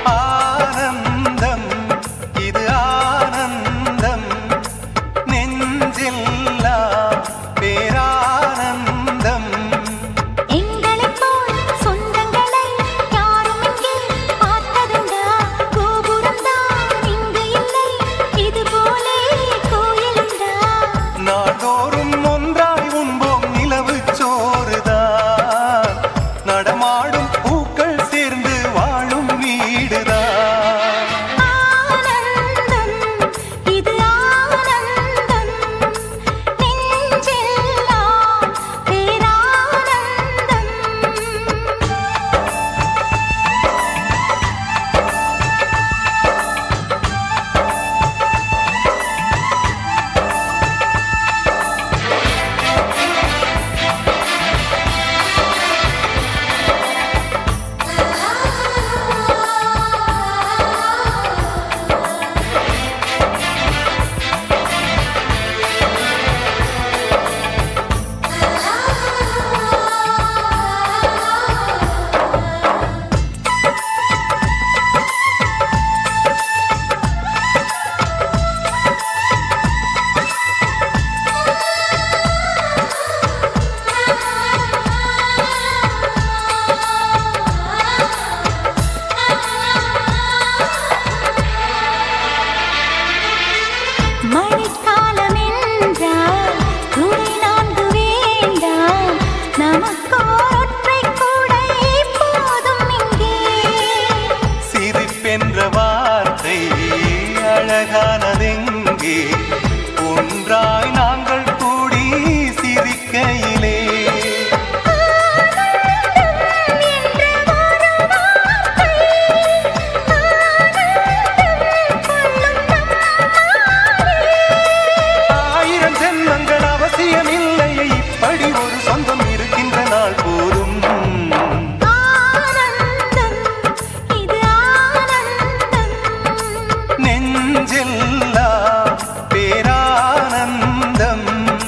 ஆனந்தம் இது ஆனந்தம் நெஞ்செல்லாம் பேரானந்தம் எங்களைப் போல் சொந்தங்களை யாரும் இங்கே பார்த்ததுண்டா கோபுரம்தான் இங்கு இல்லை இது போலே கோயிலுண்டா நாள்தோறும் ஒன்றாய் உண்போம் நிலவு சோறுதான் நடமாடும் பூக்கள் சேர்ந்து வாழும் வீடுதான் ஆனந்தம் இது ஆனந்தம் நெஞ்செல்லாம் பேரானந்தம் மழைக்காலம் என்றால் துணை நான்கு வேண்டாம் நமக்கோற்றை கூடை போதும் இங்கே சிரிப்பென்ற வார்த்தை அழகானதெங்கே ஒன்றாய் நாங்கள் கூடி சிரிக்கையிலே என்ற ஒரு வார்த்தை ஆனந்தம் கொள்ளும் நம்மாலே ஆயிரம் ஜென்மங்கள் அவசியமில்லையே இப்படி ஒரு சொந்தம் இருக்கின்ற நாள் போதும் ஆனந்தம் இது ஆனந்தம் நெஞ்செல்லாம் பேரானந்தம்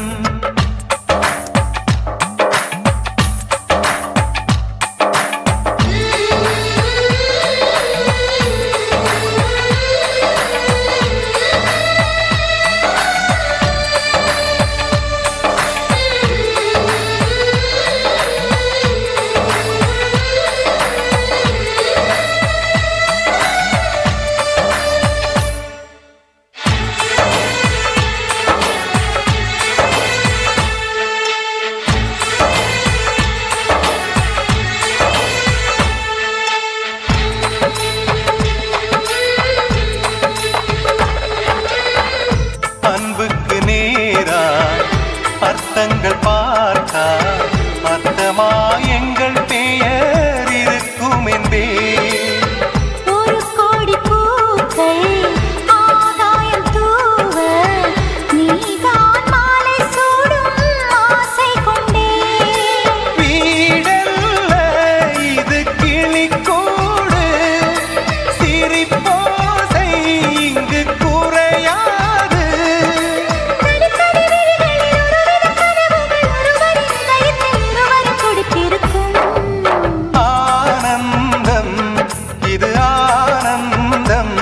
அன்புக்கு நேரா அர்த்தங்கள் பார்த்தா அர்த்தமா எங்கள் பெயர் இருக்கும் என்பே ஒரு கோடி பூக்கள் ஆகாயம் தூவ நீதான் மாலை சூடும் ஆசை கொண்டே வீடல்ல இது கிளிக்கூடு சிரிப்போசை இங்கு குறையாது தனித்தனி விழிகளில் ஒருவித கனவுகள் ஒருவரின் இதயத்தில் இருவரும் கொடுத்திருக்கும் ஆனந்தம் இது ஆனந்தம்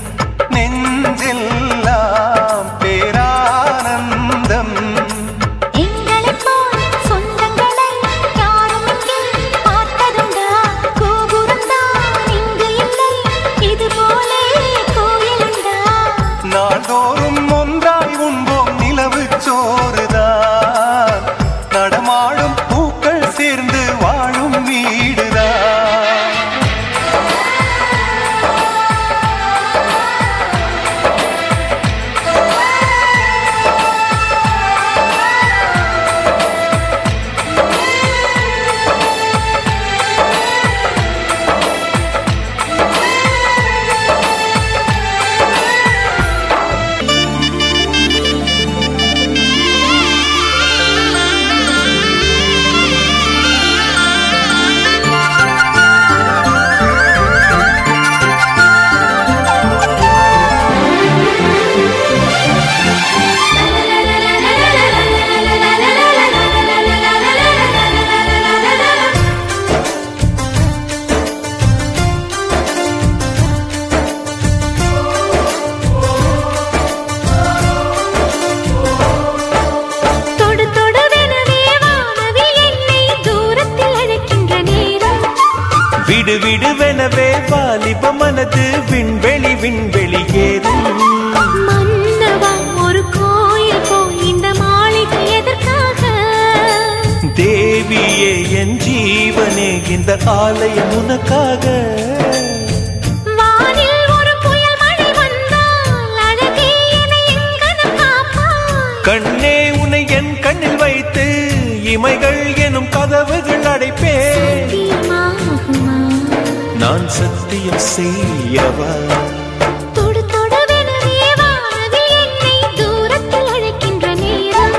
நெஞ்செல்லாம் பேரானந்தம் எங்களைப் போல் சொந்தங்களை யாரும் இங்கே பார்த்ததுண்டா கோபுரம்தான் இங்கு இல்லை இது போலே கோயிலுண்டா நாள்தோறும் ஒன்றாய் உண்போம் நிலவு சோறுதான் நடமாடும் பூக்கள் சேர்ந்து வாழும் வீடுதான் வாலிப மனது விண்வெளி விண்வெளி ஏறும் மன்னவா ஒரு கோயில் போய் இந்த மாளிகை எதற்காக தேவியே என் ஜீவனே இந்த ஆலயம் உனக்காக வானில் ஒரு புயல் மழை வந்தால் அழகே என்னை எங்கனம் காப்பாய் கண்ணே உன்னை என் கண்ணில் வைத்து இமைகள் எனும் கதவுகள் அடைப்பேன் சத்தியமாகுமா? நான் சத்தியம் செய்யவா தொடு தொடுவெனவே வானவில் என்னை தூரத்தில் அழைக்கின்ற நேரம்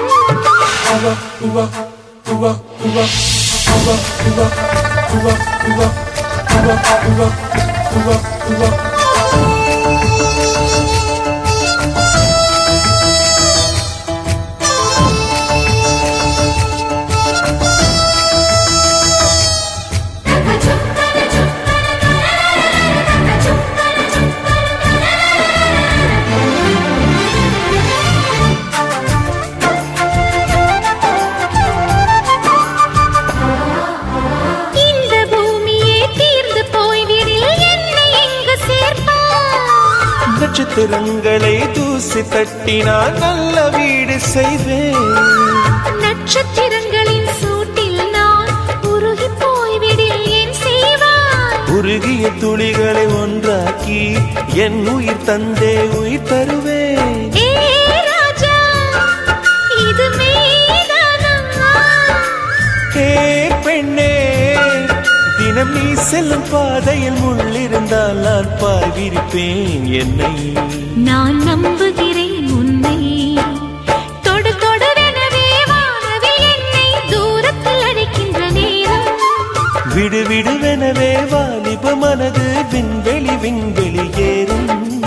இந்த பூமியே தீர்ந்து போய்விடில் என்னை எங்கு சேர்ப்பாய் நட்சத்திரங்களை தூசி தட்டினால் நல்ல வீடு செய்வேன் நட்சத்திரங்களின் சூட்டில் நான் உருகி போய்விடில் என் செய்வாய் உருகிய துளிகளை ஒன்றாக்கி என் உயிர் தந்தே உயிர் தருவேன் ஏ ராஜா இது மெய்தானா ஹே பெண்ணே தினம் நீ செல்லும் பாதையில் முள்ளிருந்தால் நான் பார்விருப்பேன் என்னை நான் நம்புகிறேன் உன்னை தொடு தொடுவெனவே வானவில் என்னை தூரத்தில் அழைக்கின்ற நேரம் விடு விடுவெனவே வாலிப மனது விண்வெளி விண்வெளி ஏறும்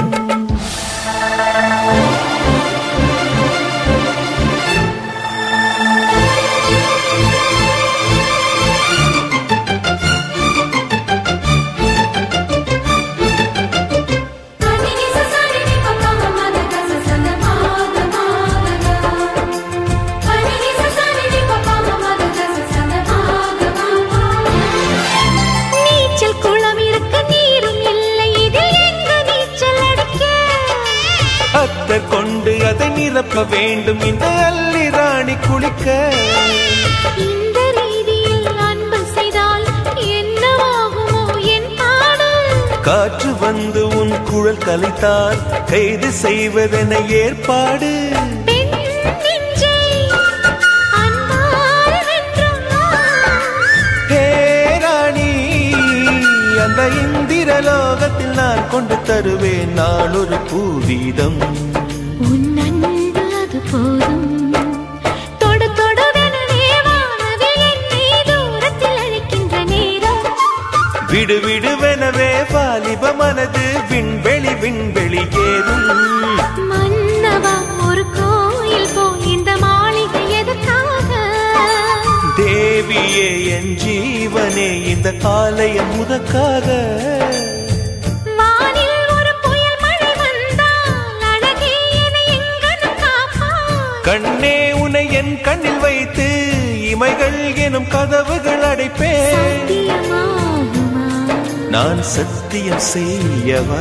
நீச்சல் குளம் இருக்க நீரும் இல்லை இதில் எங்கு நீச்சல் அடிக்க அத்தர் கொண்டு அதை நிரப்ப வேண்டும் இந்த அல்லி ராணி குளிக்க இந்த ரீதியில் அன்பு செய்தால் என்னவாகுமோ என் பாடு காற்று வந்து உன் குழல் கலைத்தால் கைது செய்வதென ஏற்பாடு பெண் நெஞ்சை அன்பால் வென்றாய். ஹே ராணி அந்த இந்திர லோகத்தில் நான் கொண்டு தருவேன் நான் ஒரு பூவீதம் உன் அன்பு அது போதும் தொடு தொடுவெனவே வானவில் என்னை தூரத்தில் அழைக்கின்ற நேரம் விடு விடுவெனவே வாலிப மனது விண்வெளி விண்வெளி ஏறும் மன்னவா ஒரு கோயில் போய் இந்த மாளிகை எதற்காக தேவியே என் ஜீவனே இந்த ஆலயம் உனக்காக வானில் ஒரு புயல் மழை வந்தால் அழகே என்னை எங்கனம் காப்பாய் கண்ணே உன்னை என் கண்ணில் வைத்து இமைகள் எனும் கதவுகள் அடைப்பேன் சத்தியமாகுமா நான் சத்தியம் செய்யவா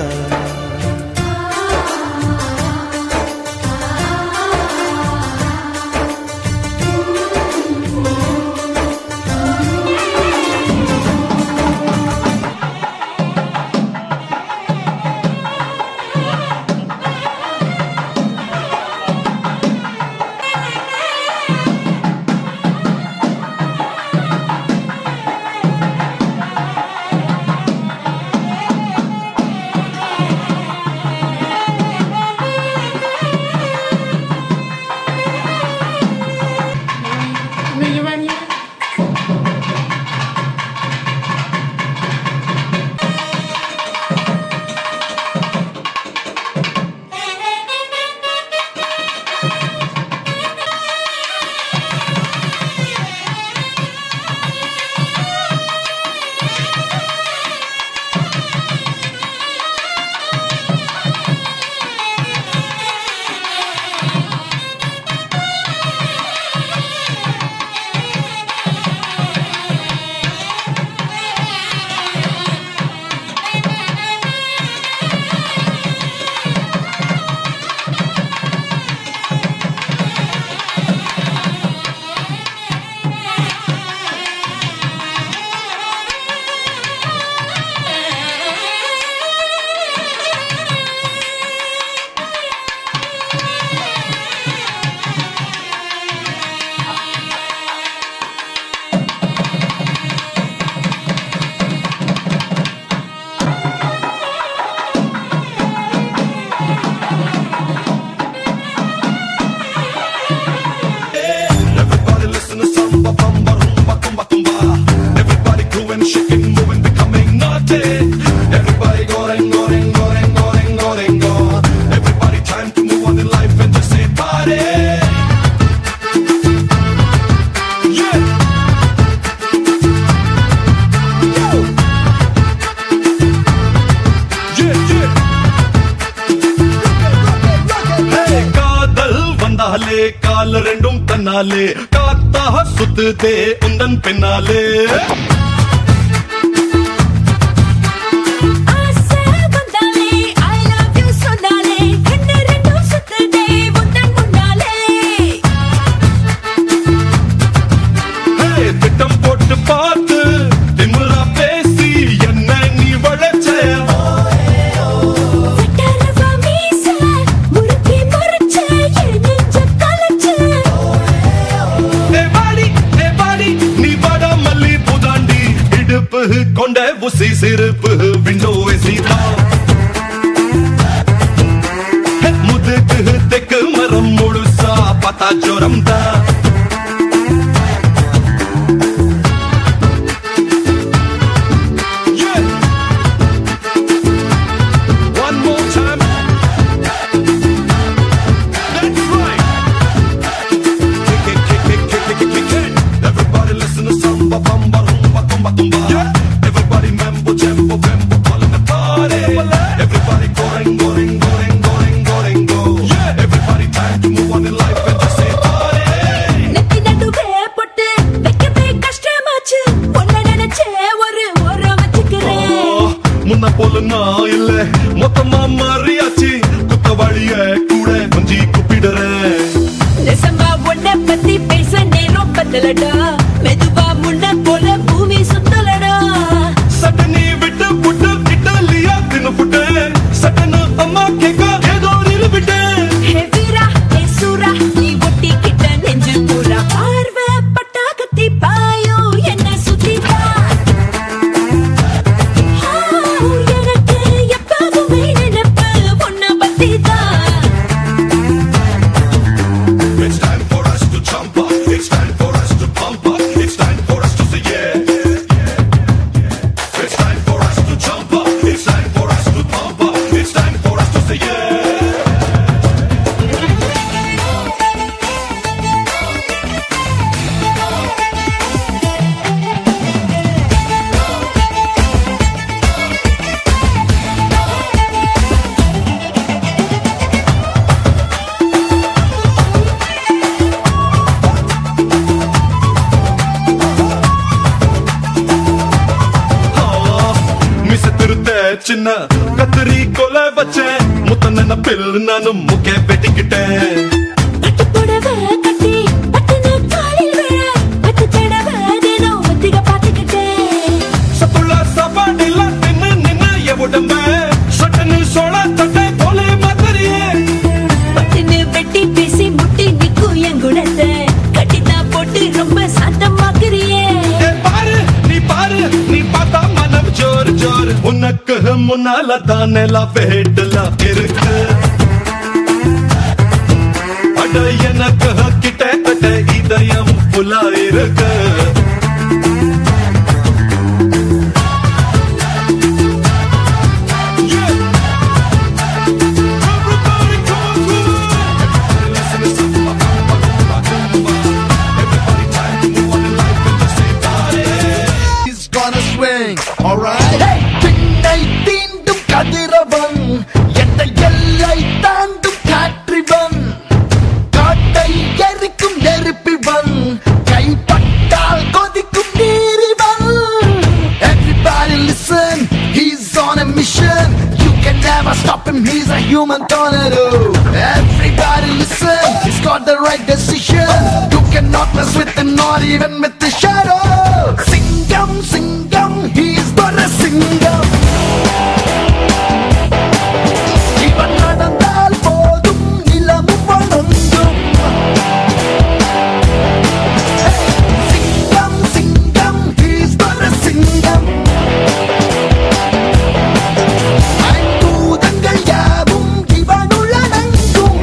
கால ரெண்டும் தன்னாலே காத்தாக சுத்துதே உந்தன் பின்னாலே ஆசை வந்தாலே I love you சொன்னாலே கண்ணு ரெண்டும் சுத்துதே உந்தன் முன்னாலே ஹே, திட்டம் போட்டு பார்த்து திமுறா பேசி என்ன நீ வளைச்ச வெட்டரவா மீச முறுக்கி முறைச்ச என் நெஞ்ச கலச்ச ஏ வாடி, ஏ வாடி, நீ வாடா மல்லி புதாண்டி இடுப்பு கொண்ட உசி சிறுப்பு விண்டோ தான் முதுகு தெக்கு மரம் முழுசா பார்த்தா ஜோரம் தான் Yeah. One more time. That's right. Kick it, kick it, kick it, kick it, kick it. Everybody listen to samba, bamba, rumba, tumba, tumba. Yeah. Everybody mambo, jambo, bambo, calling the party. Everybody going, going, going, going, going, go. Yeah. Everybody time to move on in life and just say party. நெத்தி நடுவே பொட்டு வைக்கவே கஷ்டமாச்சு உன்னை நினைச்சே ஒரு ஓரம் வச்சுக்கிறேன் முன்ன போல நான் இல்ல மொத்தமா மாறியாச்சு குத்தவாளிய கூட கொஞ்சி கூப்பிடுறேன் நெசமா உன்னை பத்தி பேச நேரம் பத்தலடா மெதுவா முன்ன போல பூமி சுத்தலடா சட்டனி விட்டு புட்டு இட்டாலியா தின்னு புட்டு சட்டனு அம்மா கேக்கா ஏதோ நிலு விட்டேன் ஹே வீரா ஹே சூரா நீ ஒட்டி கிட்ட நெஞ்சு பூரா பார்வை பட்டா கத்தி பாயோ என்ன சுத்திட்டா ஆ, எனக்கு எப்பவுமே நினைப்பு உன்னை பத்திதான் It's time for us to jump up. It's time for us to pump up. It's time for us to say yeah. It's time for us to jump up. It's time for us to pump up. It's time for us to say yeah. மிச திருத்த சின்ன கத்திரி கொலை வச்சேன் முத்த நினப்பில் நானும் முக்கே வெட்டிக்கிட்டேன் பட்டு புடவை கட்டி பட்டுன காலில் விழ பட்டு தடவை தினம் ஒத்திக பார்த்துக்கிட்டேன் சத்துள்ள சாப்பாடுல தின்னு நின்ன என் உடம்ப சட்டனு சோள தட்டை போல மாதிரியே பட்டுன்னு வெட்டி பேசி முட்டி நிக்கும் என் குணத்தை கட்டிதான் போட்டு ரொம்ப சாந்தமாக்குறியே ஏ பாரு நீ பாரு நீ பார்த்தா மனம் ஜோர் ஜோர் உனக்கு முன்னால தானே வேட்டல இருக்கு அட எனக்கு கிட்ட கட்ட இதயம் புலா இருக்கு Yeah. Everybody come through. Everybody listen to samba, bamba, rumba, tumba. Everybody time to move on in life and just say party. He's gonna swing, alright? Hey! பின்னை தீண்டும் கதிரவன் எந்த எல்லை தாண்டும் காற்றிவன் காட்டை எரிக்கும் நெருப்பிவன் கைப்பட்டால் கொதிக்கும் நீரிவன் Everybody listen, he's on a mission You can never stop him, he's a human tornado Everybody listen, he's got the right decision You cannot mess with him, not even with the shadow Singam, singam, he's but a singam இவன் நடந்தால் போதும் நிலமும் வணங்கும் சிங்கம் சிங்கம் he's but a சிங்கம் ஐம்பூதங்கள் யாவும் இவனுள் அடங்கும்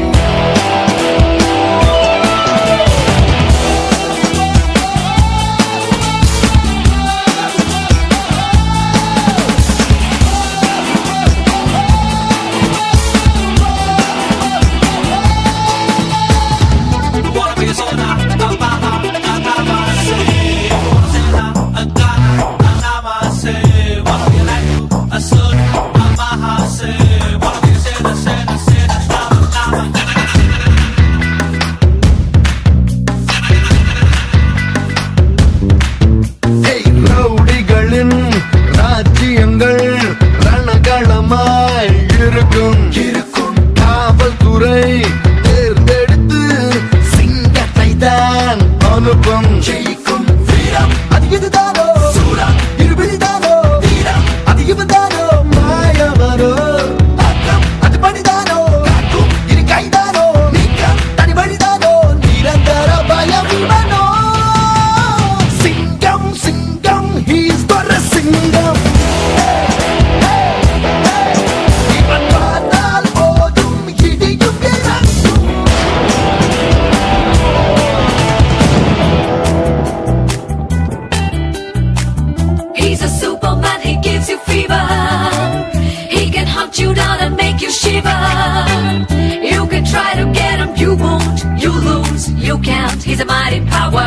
put you down and make you shiver. You can try to get him, you won't, you lose, you can't. He's a mighty power.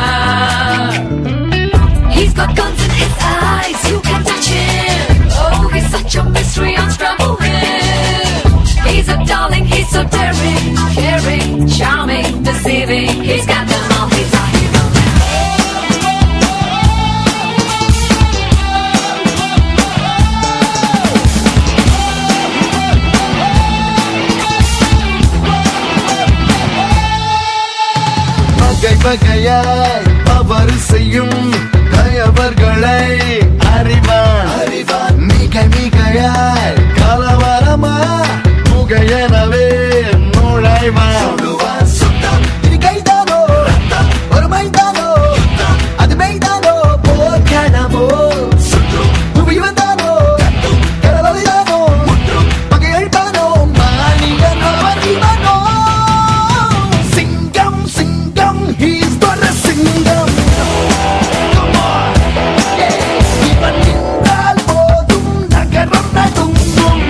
He's got guns in his eyes, you can't touch him. Oh, he's such a mystery, unscramble him. He's a darling, he's so daring, caring, charming, deceiving. He's got them all, he's a hero. வகை வகையாய் தவறு செய்யும் தயவர்களை அறிவான் அறிவான் மிக மிகையாய் கலவரமா முகையெனவே நுழைவான் இது கைதானோ ஒரு மைதானோ அது மைதானோ போர்க்களமோ இவன் தானோ கடலொலிதானோ பகை அழிப்பானோ மானிடனோ அறிவனோ சிங்கம் சிங்கம் he's got a சிங்கம் Come on. Yeah. இவன் நின்றால் போதும் நகரம் நடுங்கும்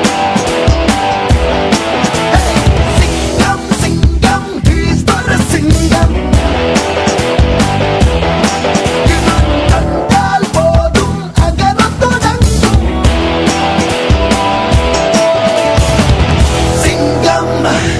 Hey. சிங்கம் சிங்கம் he's got a சிங்கம் இவன் கண்டால் போதும் அகரம் தொடங்கும் சிங்கம்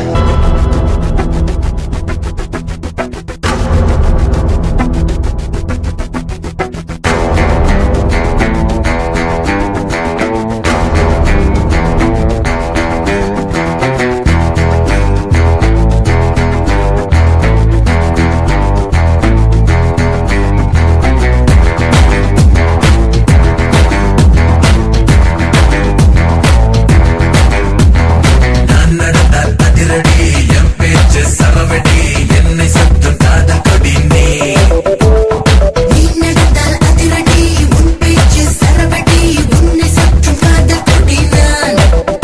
நான் நடந்தால் அதிரடி என் பேச்சு சரவடி என்னை சுற்றும் காதல் கொடி நீ நீ நடந்தால் அதிரடி உன் பேச்சு சரவடி உன்னை சுற்றும் காதல் கொடி நான்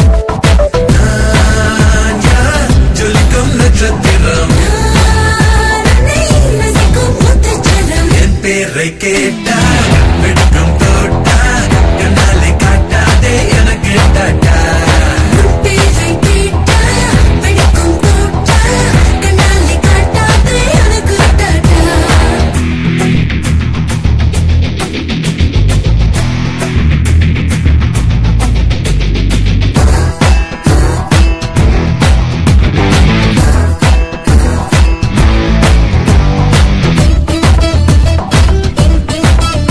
நான் யார் ஜொலிக்கும் நட்சத்திரம் நானே ரசிக்கும் முத்துச்சரம் என் பேரை கேட்டா வெட்கம் தோட்டா கண்ணாலை காட்டாதே எனக்கு டாட்டா உன் பேரை கேட்டா வெடிக்கும் தோட்டா கண்ணாலே காட்டாதே எனக்கு டாட்டா நான்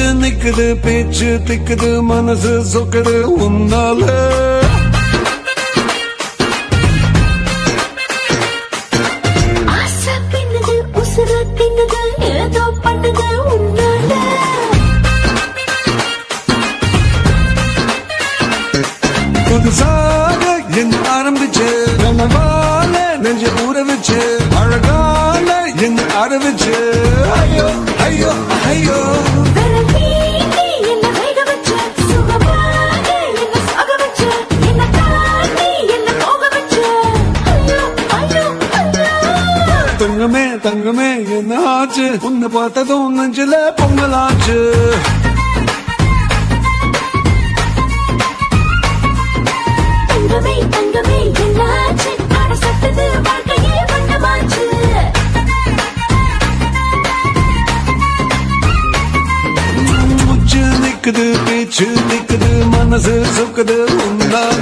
நிக்குது பேச்சு திக்குது மனசு சொக்குது உன்னால ஆசை பின்னுது உசுர தின்னுது ஏதோ பண்ணுது உன்னால புதுசாக என் ஆரம்பிச்சு கனவால நெஞ்ச ஊற வச்சு அழகால என் ஆரம்பிச்சு ஐயோ ஐயோ ஐயோ விரல் நீட்டி என்னை வேக வச்ச, சுகமாக என்னை சாக வச்ச, என்னை தாண்டி என்னை போக வச்ச. ஐயோ, ஐயோ, ஐயோ. தங்கமே தங்கமே என்ன ஆச்சு உன்னை பார்த்ததும் நெஞ்சில பொங்கலாச்சு தங்கமே, தங்கமே, என்னாச்சு? அட சத்தது வாழ்க்கையே வண்ணமாச்சு. மூச்சு நிக்குது பேச்சு நிக்குது மனசு சொக்குது உன்னால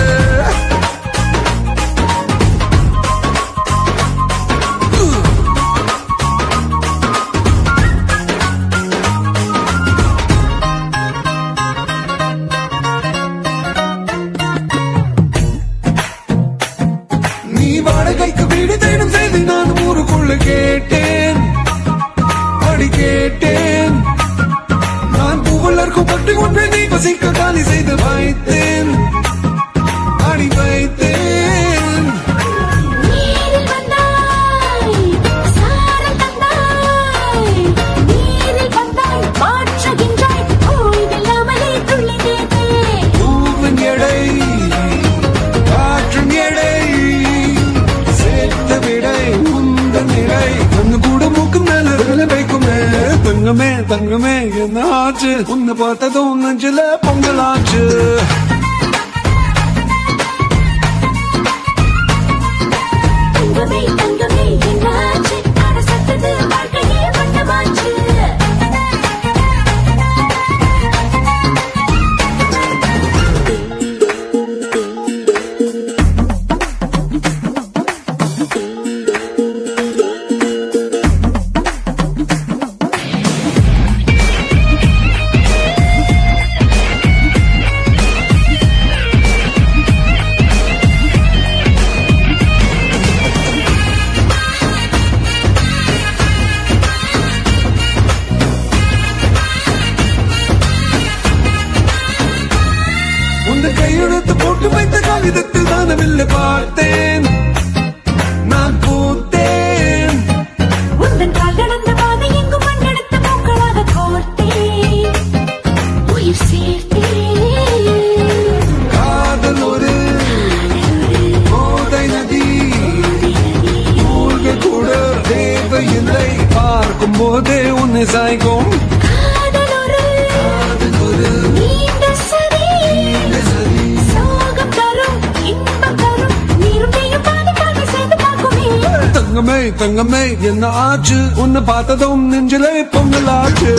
நீ வாடகைக்கு வீடு தேடும் செய்தி நான் ஊருக்குள்ள கேட்டேன் அடி கேட்டேன் நான் பூவலர்க்கும் பட்டு ஒன்றை நீ பசிக்க காலி செய்து வைத்தேன் அடி வைத்தேன் நீரில் வந்தாய், சாரல் தந்தாய். நீரில் வந்தாய், மாற்றுகின்றாய். ஓய்வில்லாமலே துள்ளி தேய்த்தேன். பூவின் எடை காற்றின் எடை சேர்த்த விடை உந்தன் நிலை கண்ணு கூட மூக்கு மேல விரல வைக்குமே தங்கமே தங்கமே என்ன ஆச்சு உன்னை பார்த்ததும் நெஞ்சில பொங்கலாச்சு தங்கமே, தங்கமே, என்னாச்சு? அட சத்தது வாழ்க்கையே வண்ணமாச்சு. உந்த கையெழுத்து போட்டு வைத்த காகிதத்தில் தானவில்லை பார்த்தேன் நான் பூத்தேன் உந்தன் கால் கடந்த பாதை எங்கும் மண்ணெடுத்த பூக்களாக கோர்த்தேன். உயிர் சேர்த்தேன். காதல் ஒரு போதை நதி மூழ்க கூட தேவையில்லை பார்க்கும் போதே உன்னை சாய்க்கும் காதல் ஒரு நீண்ட சதி. சோகம் தரும், இன்பம் தரும். நீரும் நீயும் பாதி பாதி சேர்ந்து பார்க்குமே. தங்கமே தங்கமே என்ன ஆச்சு உன்னை பார்த்ததும் நெஞ்சிலே பொங்கலாச்சு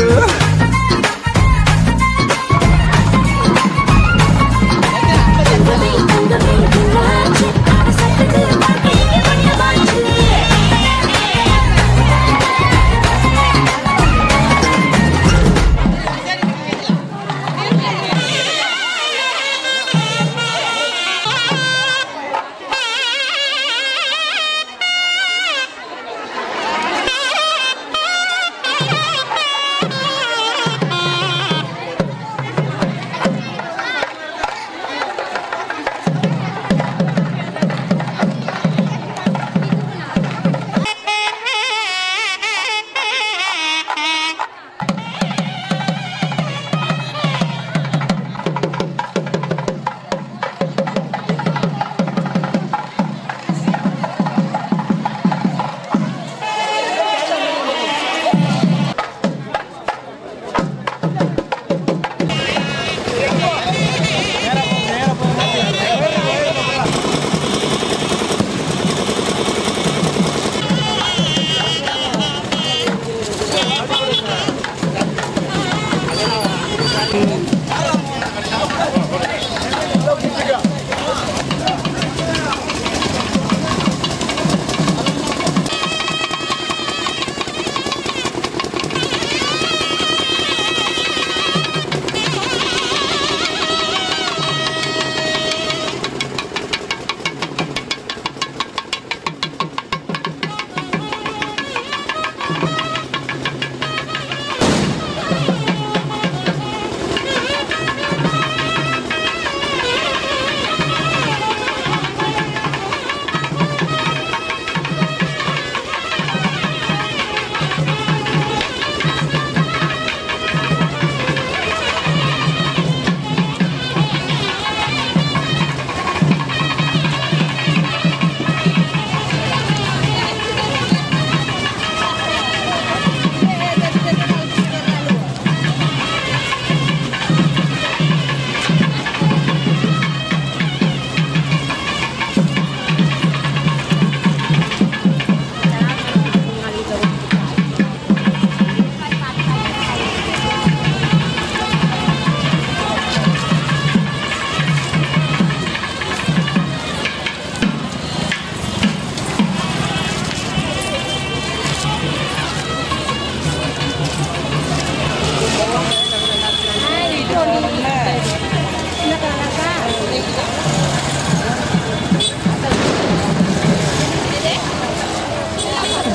தங்கமே, தங்கமே, என்னாச்சு? அட சத்தது வாழ்க்கையே வண்ணமாச்சு. Thank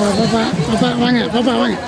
பாப்பா பாப்பா வாங்க பாப்பா வாங்க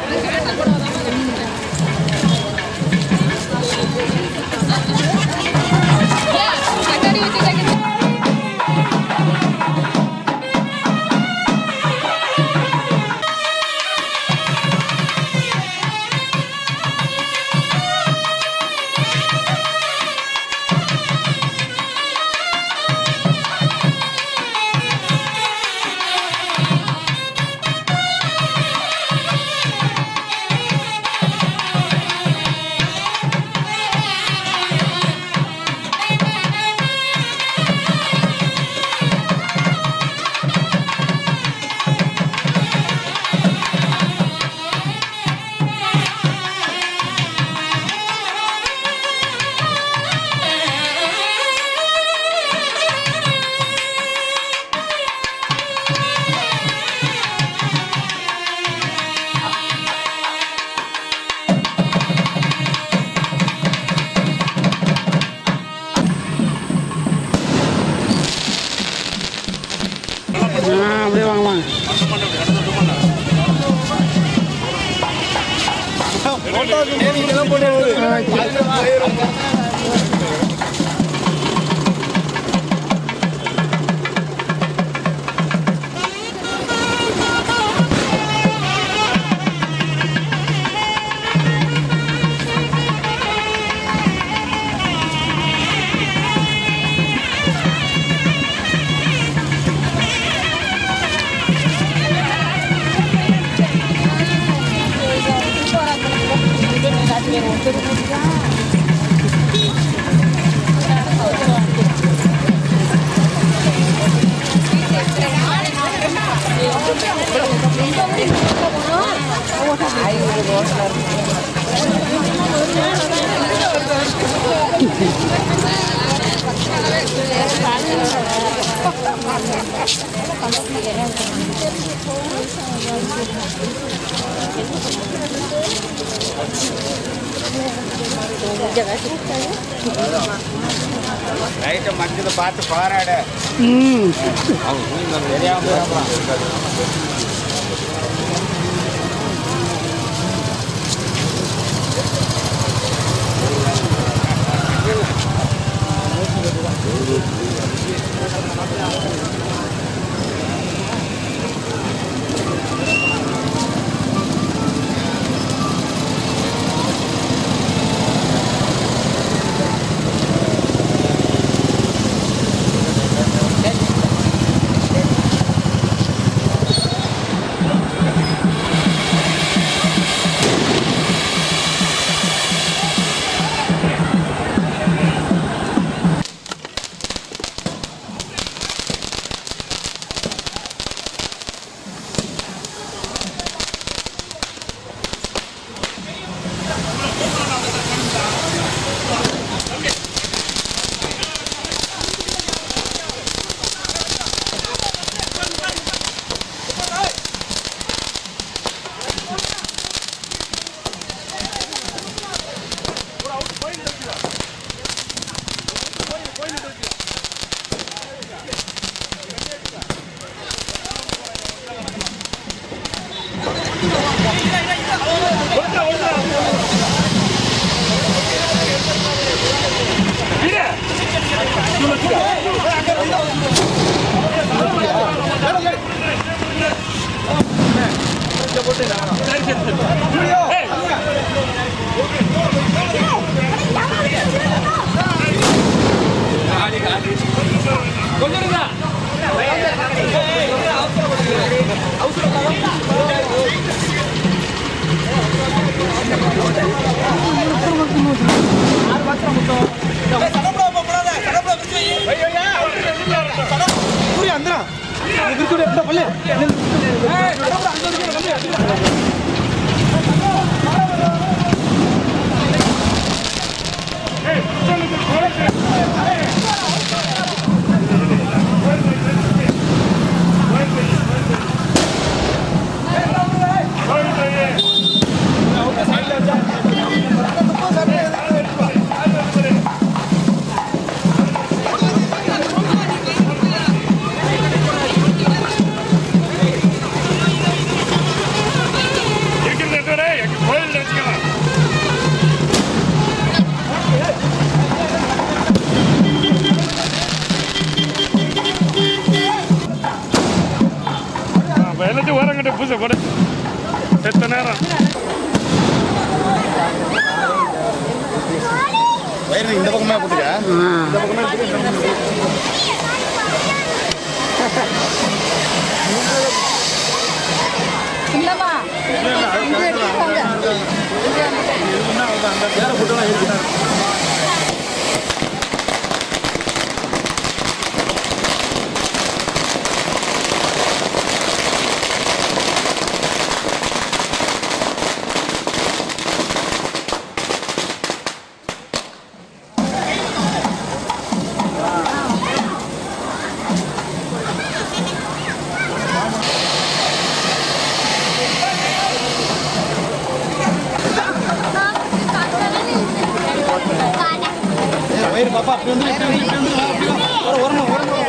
ஆ அப்படியே வாங்க வாங்க ரைட்டை மஞ்சள் பார்த்து பாராட ம் தெரியாம Hey! பூசை போடு செத்த நேரம் வயிறு இந்த பக்கமே போட்டுக்க இந்த பக்கமே இல்லம்மா வயிறு பாப்பா அப்படி வந்து இப்படி வந்து இப்படி வந்து அப்படி வா. ஒரு வரணும் வரணும்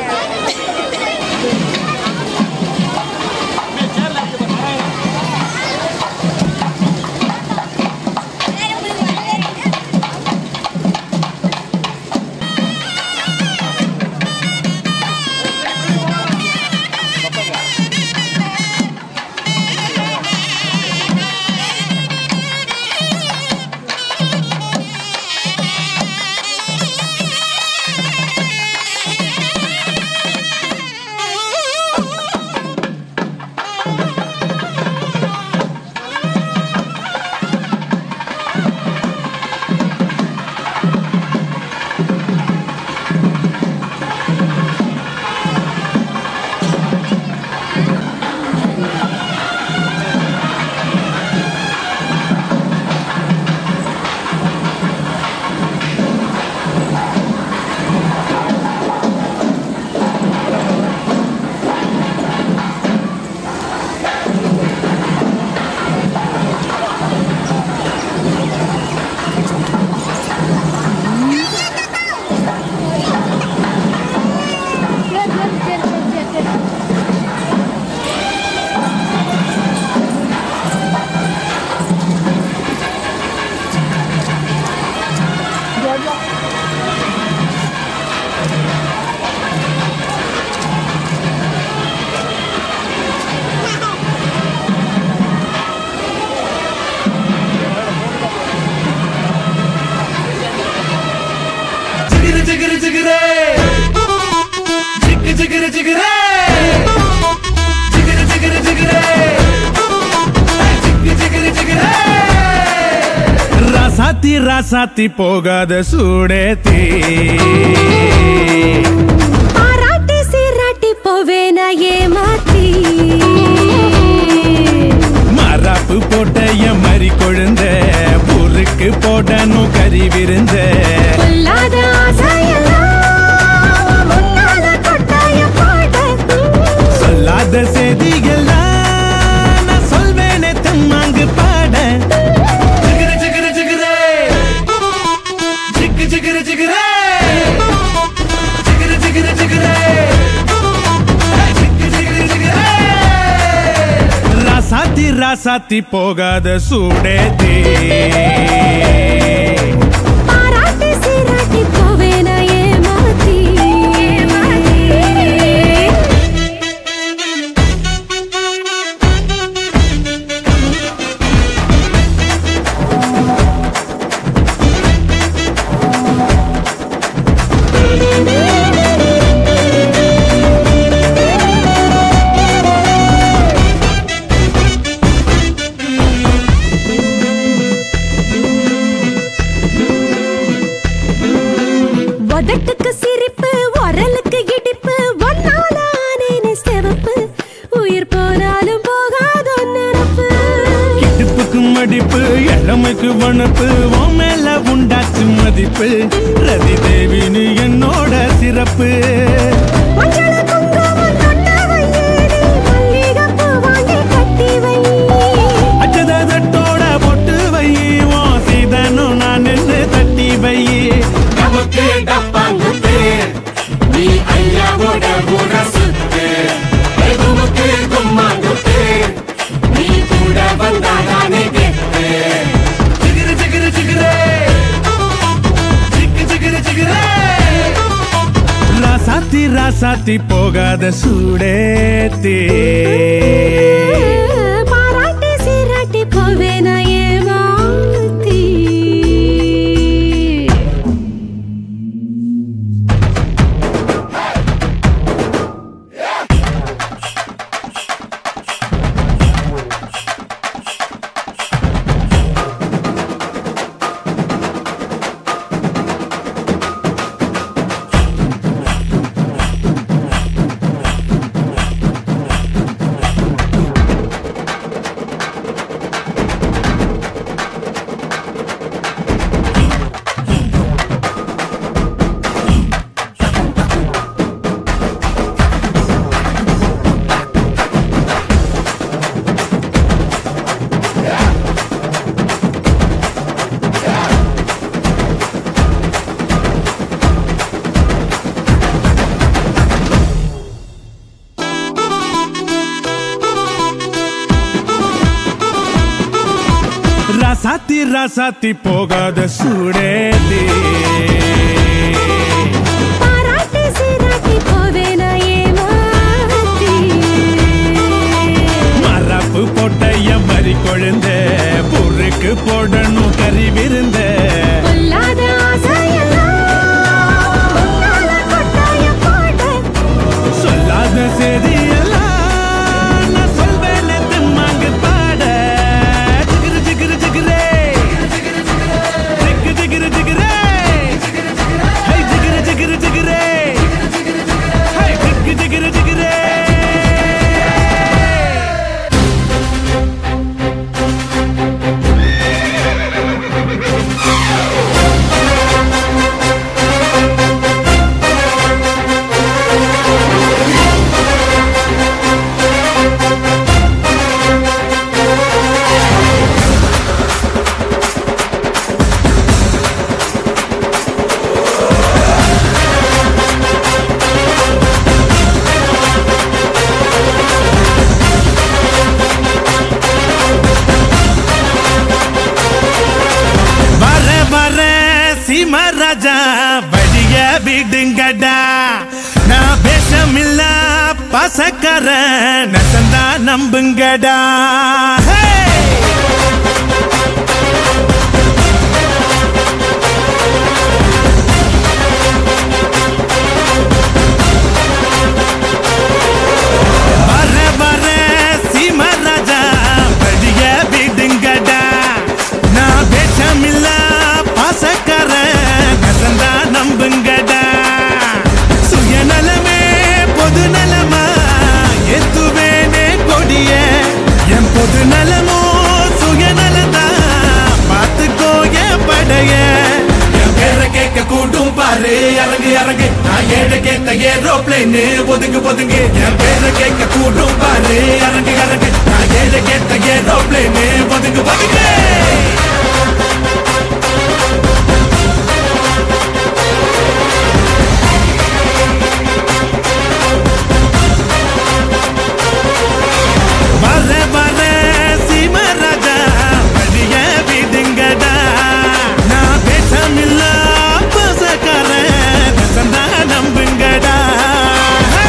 ஜிகிரு ஜிகிரு ஜிகிரே ஜிகு ஜிகிரு ஜிகிரே ஜிகிரு ஜிகிரு ஜிகிரே ஜிகு ஜிகிரு ஜிகிரே ராசாத்தி ராசாத்தி போகாத சூடேத்தி பாராட்டி சீராட்டி போவேனா ஏமாத்தி மராப்பு போட்ட என் மறி கொழுந்த பொருக்கு போடணும் கறி விருந்த பொல்லாத ஆசையெல்லாம் முன்னால கொட்டாய போட சொல்லாத செய்திகள்லாம் நான் சொல்வேனே தம்மாங்கு பாட ஜிகிரு ஜிகிரு ஜிகிரே ஜிகு ஜிகிரு ஜிகிரே ஜிகிரு ஜிகிரு ஜிகிரே ஜிகு ஜிகிரு ஜிகிரே ராசாத்தி ராசாத்தி போகாத சூடேத்தி பாராட்டி சீராட்டி போவேனா ஏமாத்தி உதட்டுக்கு சிரிப்பு உரலுக்கு இடிப்பு ஒன்னால ஆனேனே சிவப்பு உயிர் போனாலும் போகாத நினப்பு இடுப்புக்கு மடிப்பு இளமைக்கு வனப்பு உன் மேல உண்டாச்சு மதிப்பு ரதி தேவினு என்னோட சிறப்பு மஞ்சள குங்குமம் தொட்ட வையேனே மல்லிகைப்பூ வாங்கி கட்டி வை அச்சதோட பொட்டு வை உன் சீதனும் நான் நின்று தட்டி வை நமக்கு டப்பாங்குத்து நீ ஐயாவோட ஊர சுத்து எதுவுக்கு கும்மாங்குத்து நீ கூட வந்தா நானே கெத்து ஜிகிரு ஜிகிரு ஜிகிரே ஜிகு ஜிகிரு ஜிகிரே ராசாத்தி ராசாத்தி போகாத சூடேத்தி ராசாத்தி ராசாத்தி போகாத சூடேதி பாராட்டி சீராட்டி போவேனா ஏமாத்தி மரப்பு போட்ட என் மறி கொழுந்த பொருக்கு போடணும் கறி விருந்த பொல்லாத ஆசையெல்லாம் உன்னால கொட்டாயம் போட சொல்லாத செய்தியெல்லாம் நான் சொல்வேன் தெம்மாங்கு பாட ஜிகிரு ஜிகிரு ஜிகிரே ஜிகு ஜிகிரு ஜிகிரே ஹை ஜிகிரு ஜிகிரு ஜிகிரே ஹை ஜிகு ஜிகிரு ஜிகிரே வர வர சீமா ராஜா வழிய விடுங்கடா நான் பேசமில்ல பசக்கர நசந்தா நம்புங்கடா ஹே! வர வர சீமா ராஜா வழிய விடுங்கடா நான் பேசமில்ல பாசக்கார நசந்தா நம்புங்கடா சுயநலமே பொது நலமா எத்துவேனே கொடிய என் பொது நலமோ சுயநலதா பார்த்துக்கோ என் படைய என் பேரை கேட்க கூட்டும் பாரு இறங்கு இறங்கு நான் ஏழை கேட்ட ஏரோப்ளேனு ஒதுங்கு ஒதுங்கு என் பேரை கேட்க கூட்டும் பாரு இறங்கு இறங்கு நான் ஏழை கேட்ட ஏரோப்ளேனு ஒதுங்கு ஒதுங்கு வர வர சீமா ராஜா வழிய விடுங்கடா நான் பேசமில்ல பசக்கார நசந்தா நம்புங்கடா ஹே!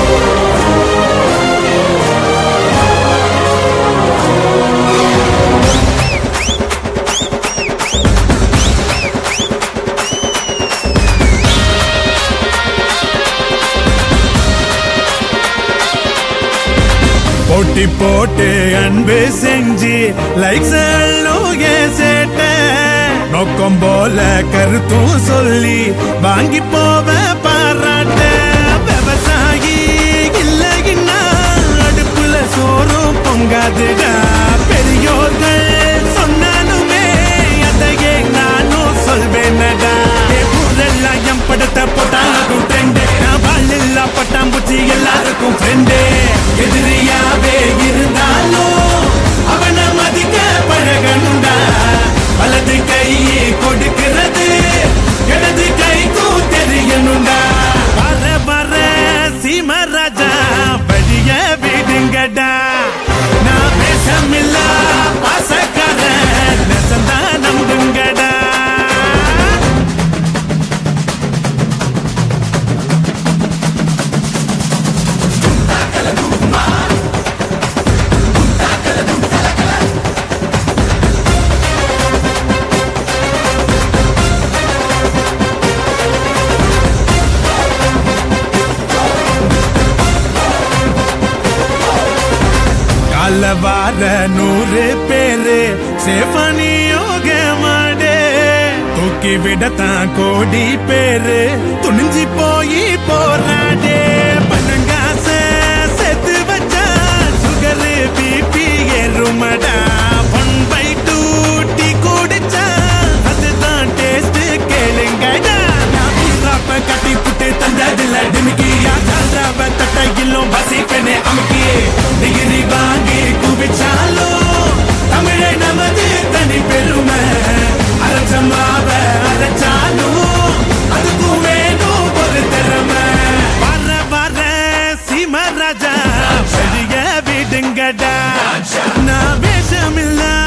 போட்டி போட்டு அன்பு செஞ்சு லைக்ஸ் சேட்ட நோக்கம் போல கருத்தும் சொல்லி வாங்கி போவ பாராட்ட விவசாயி இல்லைன்னா அடுப்புல சோறும் பொங்காதுடா பெரியோர்கள் சொன்னாலுமே அதையே நானும் சொல்வேனடா ஊரெல்லாம் என் படத்தை போட்டாலும் ட்ரெண்டு நான் வாழ் பட்டாம்பூச்சி எல்லாருக்கும் ஃப்ரெண்டு எதிரியாவே இருந்தாலும் அவனை மதிக்க பழகணுண்டா வலது கை கொடுக்கிறது இடது கைக்கும் தெரியணுண்டா வர வர சீமராஜா வழிய விடுங்கடா நான் பேசமில்ல பாசக்கார நெசந்தா நம்புங்கடா ಕಾಲ ವಾರ ನೂರು பேரு சேஃபனியோக மாடே தூக்கி விடத்தான் கோடி பேரு துணிஞ்சு போய் போராடே பணங்காச செத்து வச்சா சுகரு பிபி ஏறுமடா ஒன் பை டூ டீ குடிச்சா அதுதான் டேஸ்ட் கேளுங்கடா நான் வீராப்ப கட்டி புட்டு தந்ததில்ல டிமிக்கி யாச்சால்ராவ தட்டையிலும் வசிப்பனே அமுக்கி டிகிரி வாங்கி குவிச்சாலும் தமிழை நமது தனி பெருமை அரைச்சமாவ அரைச்சாலும் அதுக்கும் வேணும் ஒரு திறமை வர வர சீமராஜா வெளிய விடுங்கடா நான் வேஷமில்ல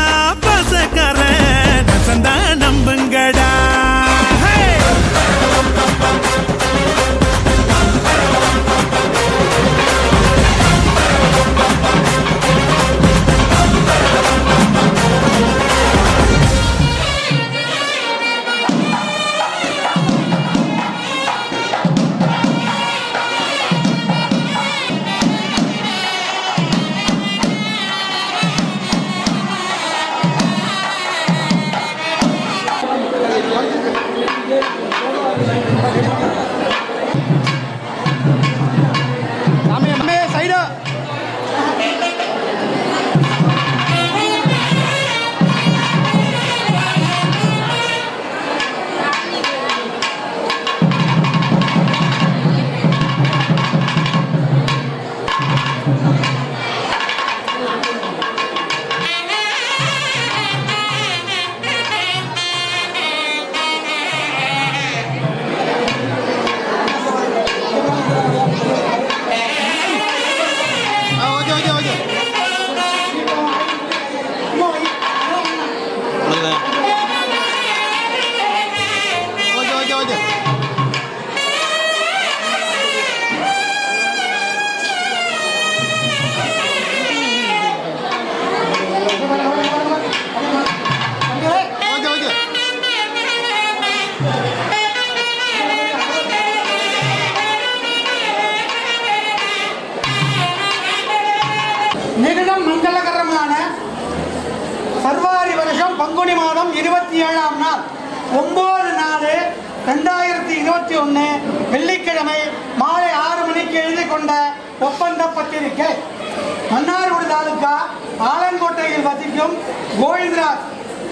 மாதம் இருபத்தி ஏழாம் நாள் ஒன்பது நாலு ரெண்டாயிரத்தி இருபத்தி ஒன்று வெள்ளிக்கிழமை மாலை ஆறு மணிக்கு எழுதி கொண்ட ஒப்பந்த பத்திரிகை மன்னார்குடி தாலுக்கா ஆலங்கோட்டையில் வசிக்கும் கோவிந்தராஜ்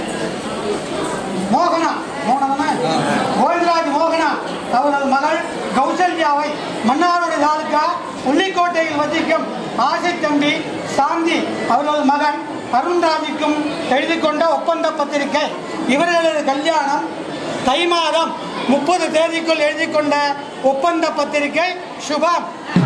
மோகனா மோகனா கோவிந்தராஜ் மோகனா அவரது மகள் கௌசல்யாவை மன்னார்குடி தாலுக்கா உள்ளிக்கோட்டையில் வசிக்கும் ஆசை தம்பி சாந்தி அவரது மகன் அருண்ராஜுக்கும் எழுதி கொண்ட ஒப்பந்த பத்திரிகை இவர்களது கல்யாணம் தை மாதம் முப்பது தேதிக்குள் எழுதி கொண்ட ஒப்பந்த பத்திரிகை சுபம்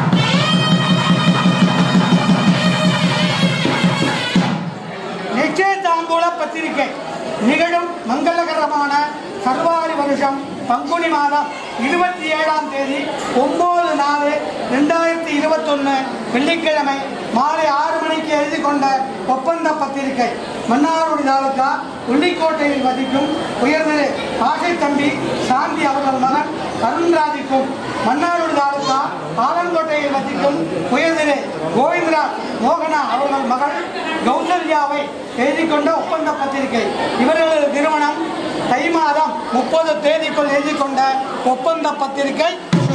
நிச்சயதாம்பூல பத்திரிகை நிகழும் மங்களகரமான சர்வாரி வருஷம் பங்குனி மாதம் இருபத்தி ஏழாம் தேதி ஒன்பது நாலு ரெண்டாயிரத்தி இருபத்தொன்று வெள்ளிக்கிழமை மாலை ஆறு மணிக்கு எழுதி கொண்ட ஒப்பந்த பத்திரிகை மன்னார்குடி தாலுக்கா உள்ளிக்கோட்டையில் வசிக்கும் உயர்நிலை ஆசை தம்பி சாந்தி அவர்கள் மகன் அருண்ராஜுக்கும் மன்னார்குடி தாலுக்கா ஆலங்கோட்டையில் வசிக்கும் உயர்நிலை கோவிந்தராஜ் மோகனா அவர்கள் மகள் கௌசல்யாவை எழுதி கொண்ட ஒப்பந்த பத்திரிகை இவர்களது திருமணம் தை மாதம் முப்பது தேதிக்குள் எழுதி கொண்ட ஒப்பந்த பத்திரிகை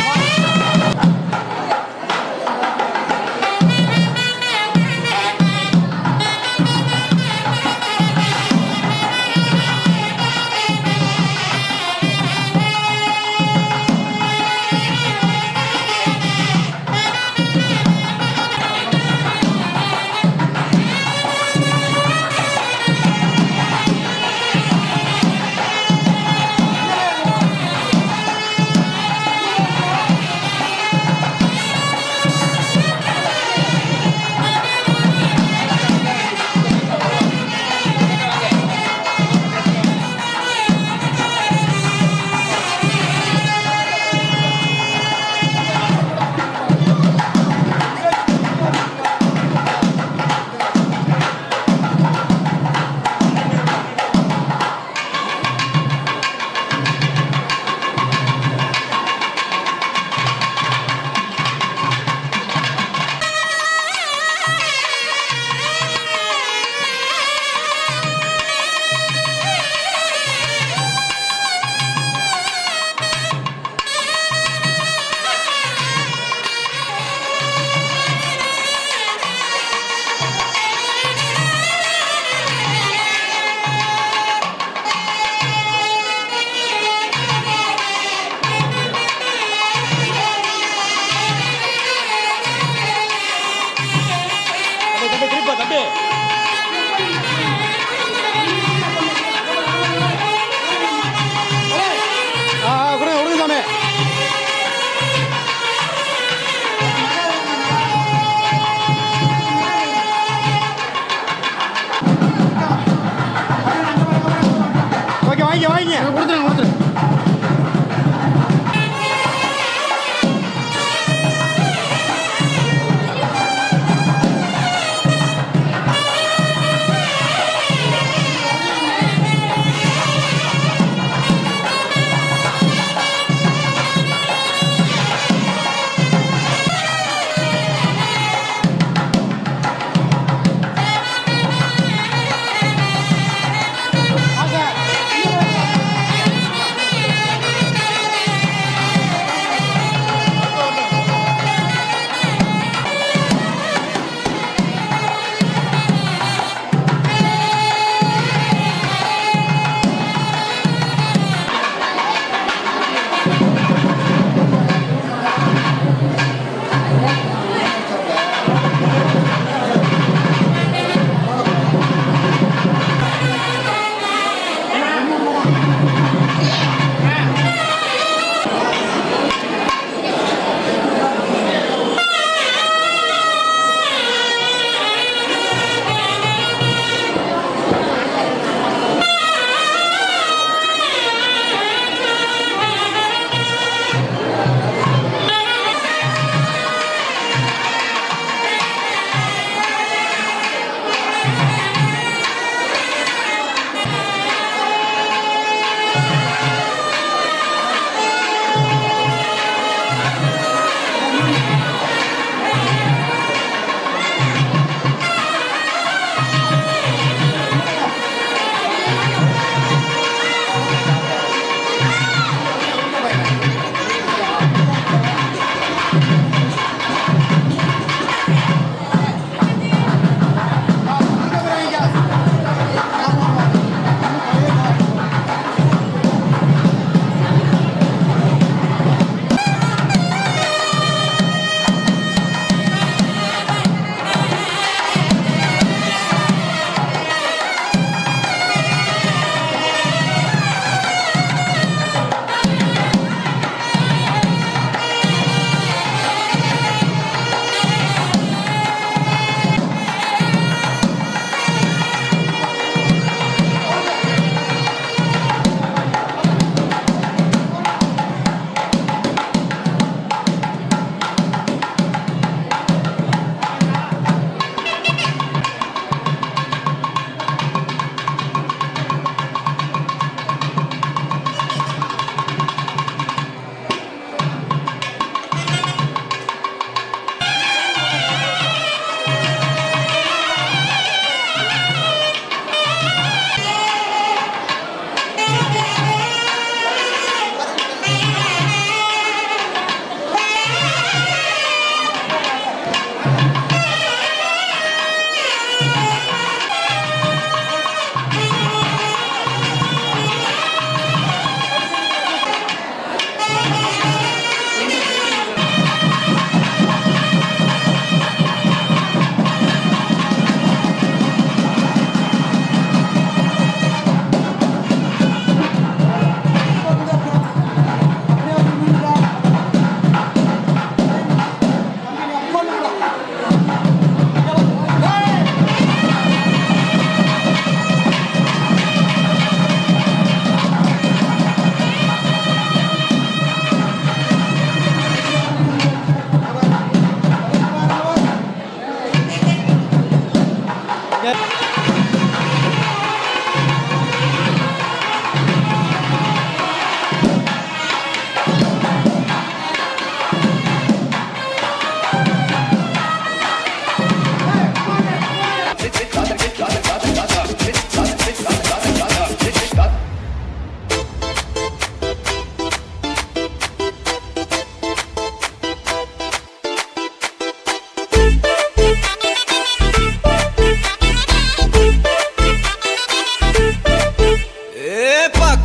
ஓகே வாங்கி வாங்கி கொடுத்துருங்க கொடுத்துருங்க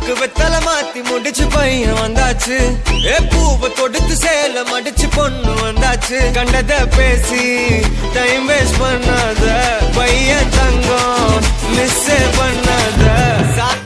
மூக்கு வெத்தல மாத்தி முடிச்சு பையன் வந்தாச்சு ஏ பூவை தொடுத்து சேல மடிச்சு பொண்ணு வந்தாச்சு கண்டத பேசி டைம் வேஸ்ட் பண்ணாத பையன் தங்கம் மிஸ் பண்ணாத சா-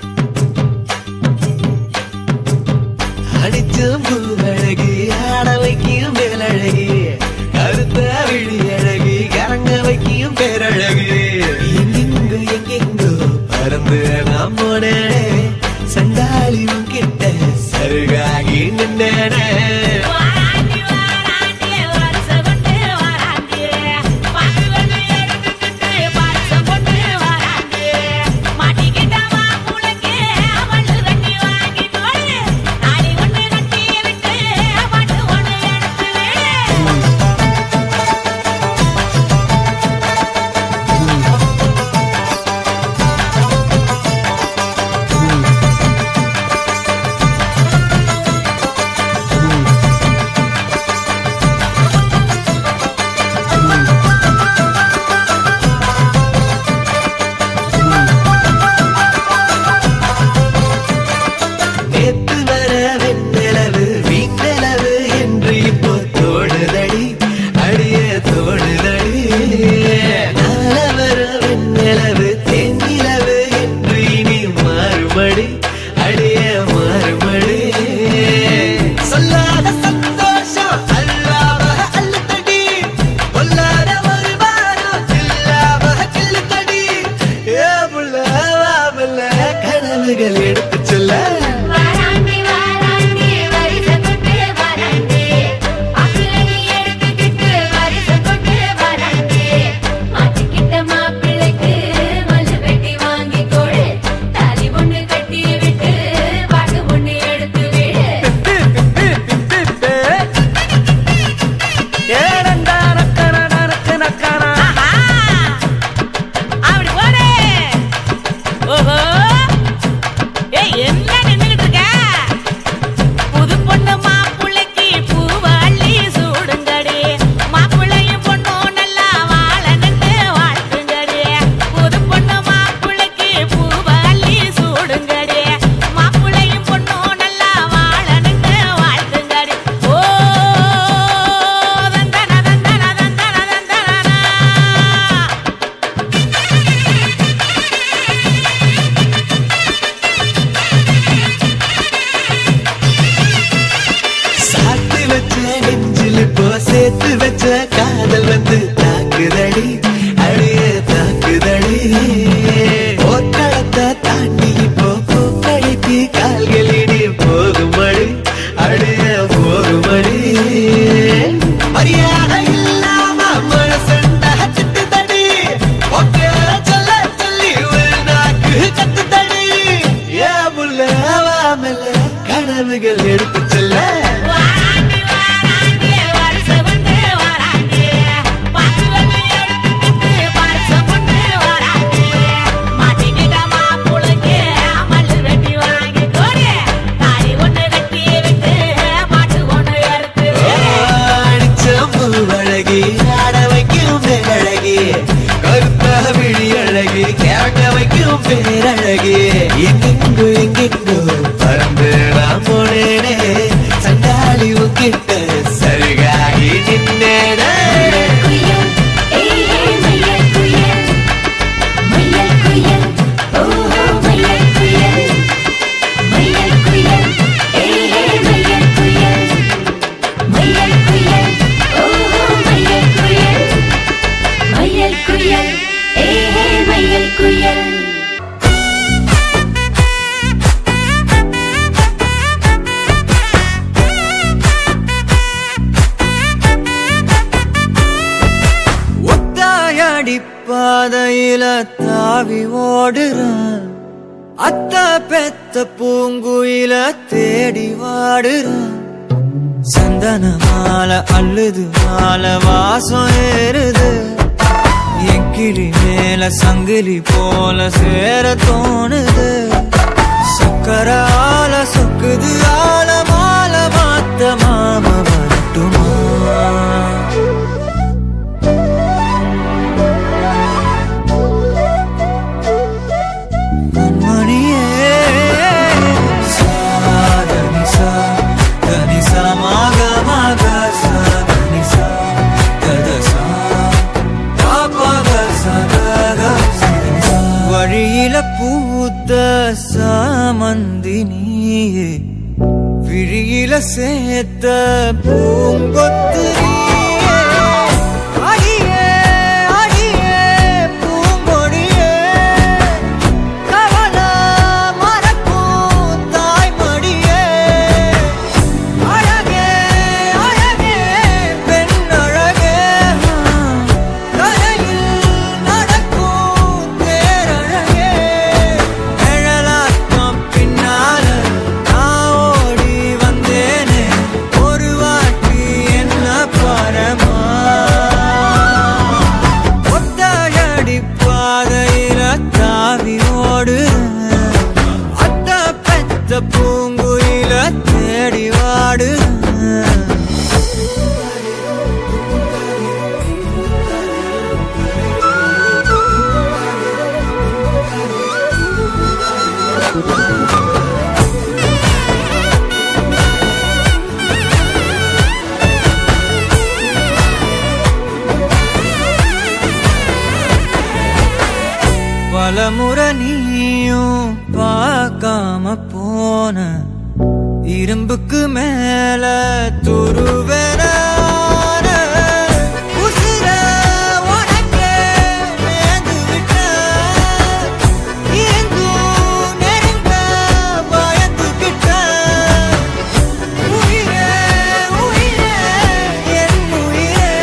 அடிச்சும் பூவழகி ஆட வைக்கும் மேலழகி கருத்த விழி அழகி கரங்க வைக்கும் பேரழகி எங்கெங்கு எங்கெங்கோ பறந்து நாம் போனேனே சண்டாளி கிட்ட சருகாகி நின்னேனே நேத்து வர வெண்ணிலவு வீண்ணிலவு என்று இப்போ தோணுதடி அடிய தோணுதடி நாள வர வெண்ணிலவு தென்னிலவு என்று இனி மாறுபடி அடிய மாறுபடி சொல்லாத சந்தோஷம் அல்லாம அல்லுதடி கொல்லாத ஒரு வாரம் இல்லாம கில்லுதடி ஏ புள்ள வா புள்ள கனவுகள் எடுத்து சொல்ல ஓஹோ ஏய் என்ன நின்னுகிட்டு இருக்க புது பொண்ணு மாப்பிள்ளைக்கு பூவாளி சூடுங்கடி மாப்பிள்ளையும் பொண்ணும் நல்லா வாழ நின்று வாழ்த்துங்கடி புது பொண்ணு மாப்பிள்ளைக்கு பூவாளி சூடுங்கடி மாப்பிள்ளையும் பொண்ணும் நல்லா வாழ நின்று வாழ்த்துங்கடி ஓ தந்தன தந்தன தந்தன தந்தனா சாத்து வச்ச நெஞ்சில் இப்போ சேர்த்து வச்ச காதல் வந்து தாக்குதடி அழிய தாக்குதடி போர்க்களத்தை தாண்டி இப்போ பூக்கடைக்கு கால்களிடி போகுமடி அழிய போகுமடி மரியாதை இல்லாம மனசண்டா திட்டுதடி ஒக்க சொல்ல சொல்லி ஒரு நாக்கு கத்துதடி ஏ புள்ள வாமல கனவுகள் எடுத்து செல்ல அழகி ஆட வைக்கும் பேரழகி கருத்த விழி அழகி கேட்க வைக்கும் பேரழகி எங்கெங்கு எங்கெங்கோ பறந்து நான் போனேனே சண்டாளி உங்கிட்ட சருகாகி நின்னேனே ஒத்தாயடி பாதையில தாவி ஓடுறான் அத்த பெத்த பூங்குயில தேடி வாடுறான் சந்தன மாலை அள்ளுது மாலை வாசம் ஏறுது என் கிளி மேல சங்கிலி போல சேர தோணுது சக்கரால சொக்குது ஆல மால மாத்த மாம வரட்டுமா கண்மணியே சாமந்தி நீயே விழியில சேர்த்த பூங்கொத்து நீயே. அடியே, அடியே, பூங்கொடியே, கவலை மறக்கும் தாய்மடியே. அழகே, அழகே, பெண் அழகே, கரையில் நடக்கும் தேரழகே. நிழலாட்டம் பின்னால நான் ஓடி வந்தேனே, ஒரு வாட்டி என்ன பாரமா ஒத்தையடி பாதையில தாவி ஓடுறேன். அத்த பெத்த பூங்குயில தேடி வாடுறேன். பலமுறை நீயும் பார்க்காம போன இரும்புக்கு மேல துருவென உசிர உனக்கே நேர்ந்து விட்டேன். இருந்தும் நெருங்க பயந்துகிட்டேன். உயிரே, உயிரே, என் உயிரே,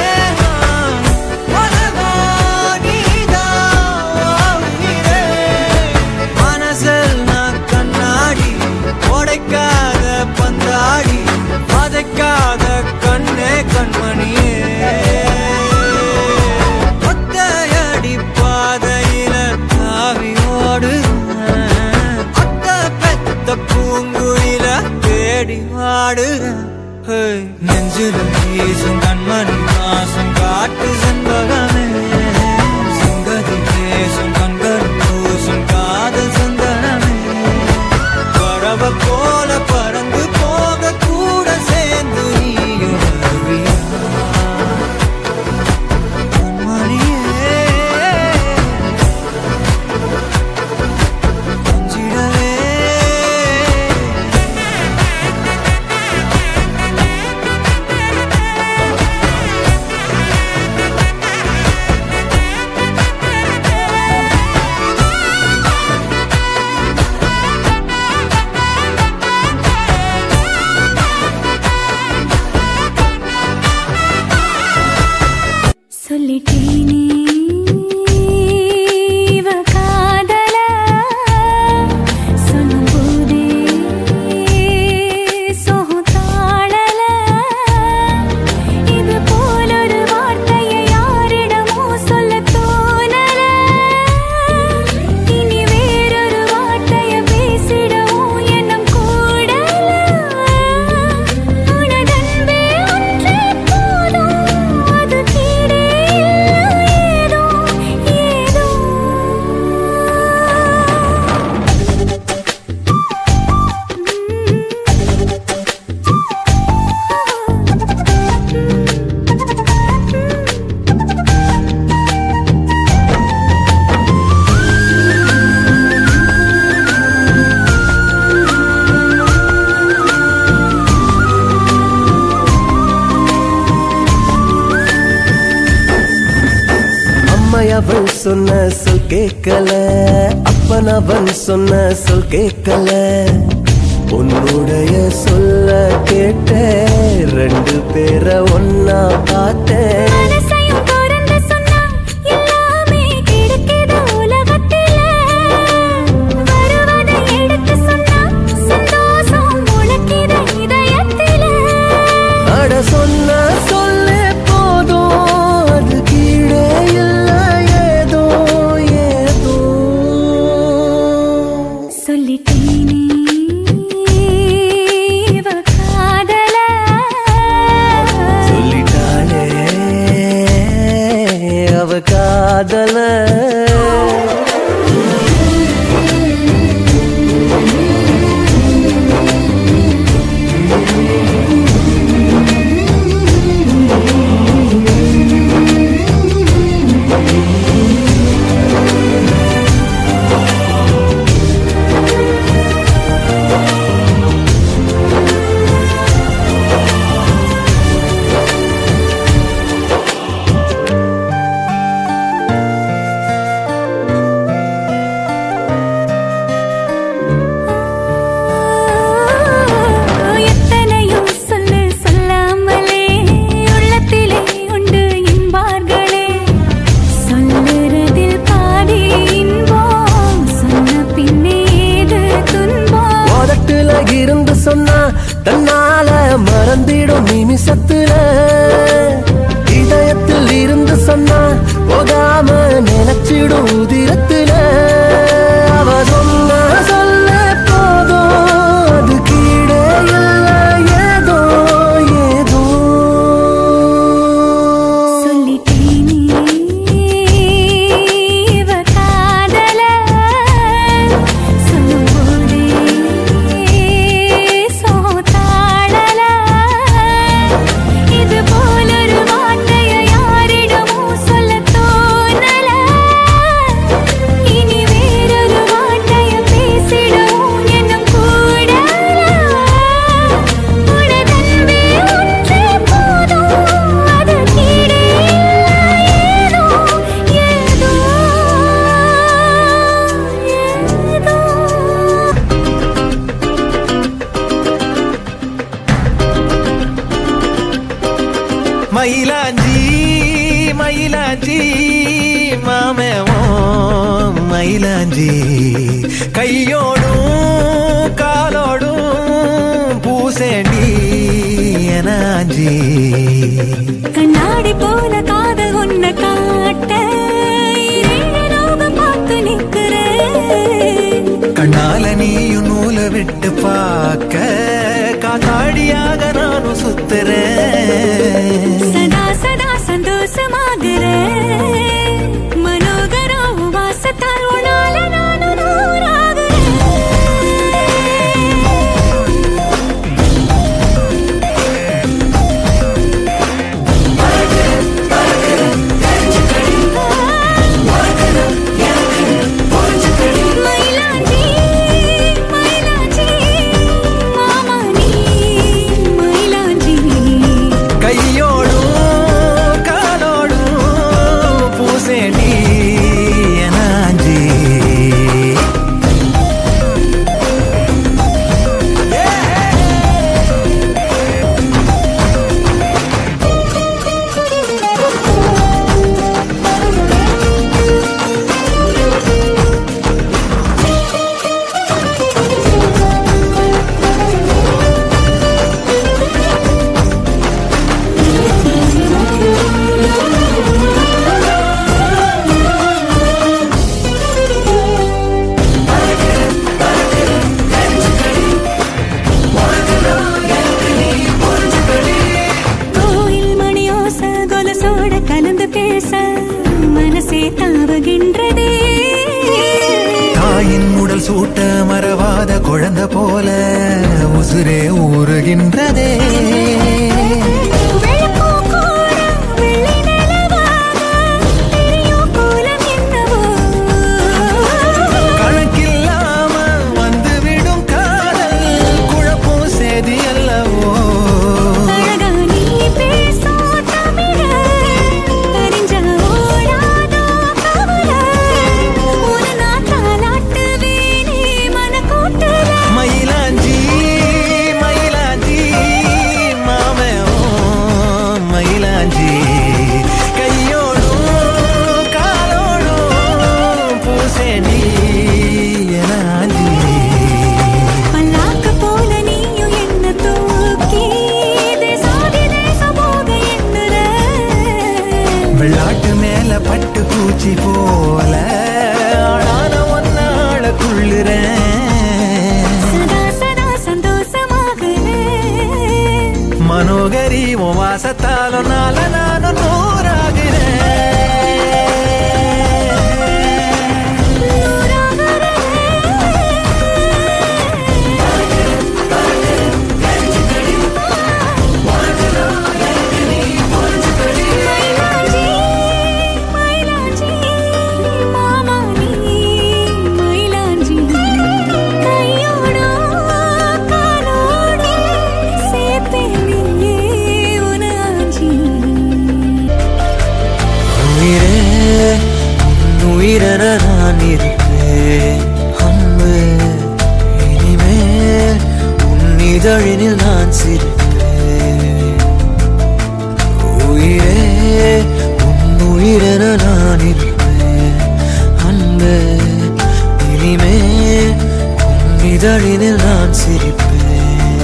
உலகா நீதான் உயிரே. மனசில் நான் கண்ணாடி உடைக்காத பந்தாடி வதைக்காத கண்ணே கண்மணியே ஒத்தையடி பாதையில தாவி ஓடுறேன் அத்த பெத்த பூங்குயில தேடி வாடுறேன் ஹேய், நெஞ்சில வீசும் கண்மணி வாசம் காட்டு செண்பகமே சிங்கதி பேசும் கண்கள் பூசும் காதல் சந்தனமே பறவை போல பறந்து போக கூட சேர்ந்து நீயும் வருவியா? கண்மணியே, கொஞ்சிடவே சொல்லிட்டேனே இவ காதல சொல்லும்போதே சோகம் தாழல இது போலொரு வார்த்தையை யாரிடமோ சொல்ல தோணல இனி வேறொரு வார்த்தையை பேசிடவும் எண்ணம் கூடல உனதன்பே ஒன்றே போதும் அது கீழே ஏதோ ஏதோ அம்மை அவன் சொன்ன சொல் கேட்கல அப்பன் அவன் சொன்ன சொல் கேட்கல உன்னுடைய சொல்ல கேட்ட ரெண்டு பேரை ஒன்னா பார்த்தேன் மனசையும் திறந்து சொன்னா எல்லாமே கிடைக்குது உலகத்தில வருவதை எடுத்து சொன்னா சந்தோஷம் முளைக்குது இதயத்தில அட சொன்ன சொல்லே போதும் அது கீழே இல்ல ஏதோ ஏதோ சொல்லிட்டேனே இவ காதல சொல்லிட்டாளே அவ காதல இருந்து சொன்னா தன்னால மறந்திடும் நிமிஷத்துல இதயத்தில் இருந்து சொன்னா போகாம நினைச்சிடும் உதிரத்துல அவ சொன்ன சொல்ல போதும் அது கீழே இல்ல ஏதோ ஏதோ இவ காதல சொல்லும்போதே சோதாடல இது போலொரு வார்த்தையை யாரிடமும் சொல்ல தோணல இனி வேறொரு வார்த்தையை பேசிடவும் எண்ணம் கூடல உனதன்பே ஒன்றே போதும் அது கீழே ஏதோ ஏதோ ஏதோ மயிலாஞ்சி மயிலாஞ்சி மாமேவோ மயிலாஞ்சி கையோடும் காலோடும் பூசேண்டி எனாஞ்சி கண்ணாடி போல காதல் உன்னை காட்ட இரண்டு லோகம் பார்த்து நிக்கிறேன் கண்ணால நீயும் நூலை விட்டு பார்க்க காத்தாடியாக நானும் சுத்துறேன் சதா சதா சந்தோஷமாகிறேன் மனோகரா வாசத்தால் உன்னால நானும் நூறாகிறேன் மயிலாஞ்சி மயிலாஞ்சி மாமா நீ மயிலாஞ்சி கையோடும் காலோடும் பூசேண்டி எனாஞ்சி கோயில் மணியோச கொலசோட கலந்து பேச மனசே தாவுகின்றதே தாயின் உடல் சூட்ட மறவாத குழந்தை போல உசுரே ஊறுகின்றதே வெள்ளப்பூ கூட வெள்ளி நிலவாக தெரியும் கோலம் என்னவோ கணக்கில்லாம வந்துவிடும் காதல் குழப்பம் சேதி அல்லவோ அழகா நீ பேசும் தமிழ அறிஞ்ச ஓடாதோ கவலை உன நான் தாலாட்டுவேனே மனக்கூட்டுல மயிலாஞ்சி மயிலாஞ்சி மாமே மயிலாஞ்சி கையோடும் காலோடும் பூசேண்டி எனாஞ்சி பல்லாக்கு போல நீயும் என்ன தூக்கி தேசாதி தேசம் போக எண்ணுற வெள்ளாட்டு மேல பட்டு பூச்சி போல ஆளான ஒன்னாள குள்ளுறேன் சதா சதா சந்தோஷமாகலே மனோகரி உன் வாசத்தாலும் நாள நானும் நூறாகிறேன் மயிலாஞ்சி மாமா நீ மயிலாஞ்சி கையோடோ காலோடோ சேர்த்தேனே உனாஞ்சி உயிரே உன் உயிரென நான் இருப்பேன் அன்பு இனிமேல் உன் இதழினில் நான் சிரிப்பேன் உயிரே உன் உயிரென நான் இருப்பேன் அன்பு இனிமேல் உன் இதழினில் நான் சிரிப்பேன்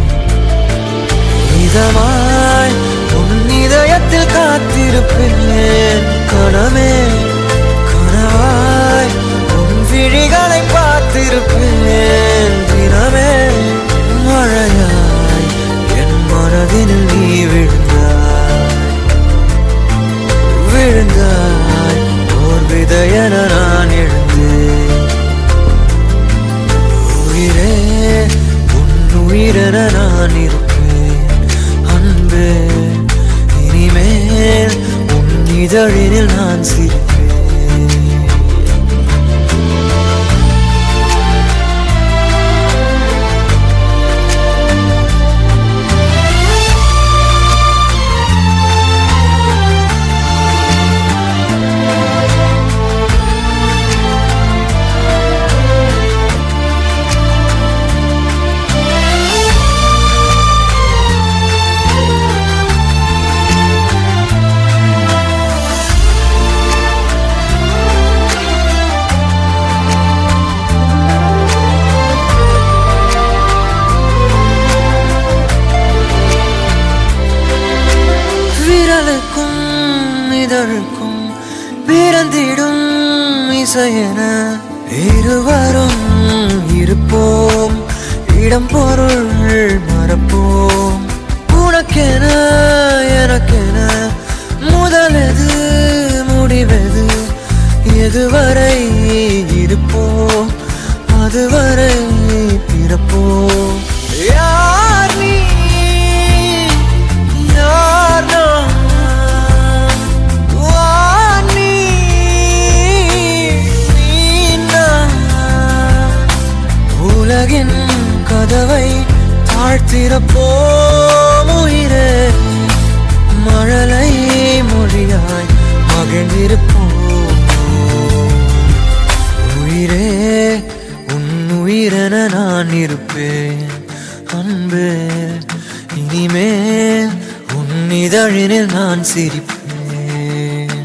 இதமாய் உன் இதயத்தில் காத்திருப்பேன் கனவே கனவாய் உன் விழிகளை பார்த்திருப்பேன் தினமே மழையாய் என் மனதினில் நீ விழுந்தாய் விழுந்தாய் ஓர் விதையென நான் எழுந்தேன் உயிரே உன் உயிரென நான் இருப்பேன் அன்பே இனிமேல் உன் இதழினில் நான் சிரிப்பேன் விரலுக்கும் இதழுக்கும் பிறந்திடும் இசையென இருவரும் இருப்போம் இடம் பொருள் மறப்போம் உனக்கென எனக்கென முதலெது முடிவெது எதுவரை இருப்போம் அதுவரை பிறப்போம் யார் நீ யார் நான் வான் நீ நீ நான் உலகின் கதவை தாழ்த்திறப்போம் உயிரே மழலை மொழியாய் மகிழ்ந்திருப்போம் உயிரே உன் உயிரென நான் இருப்பேன் அன்பே இனிமேல் உன் இதழினில் நான் சிரிப்பேன்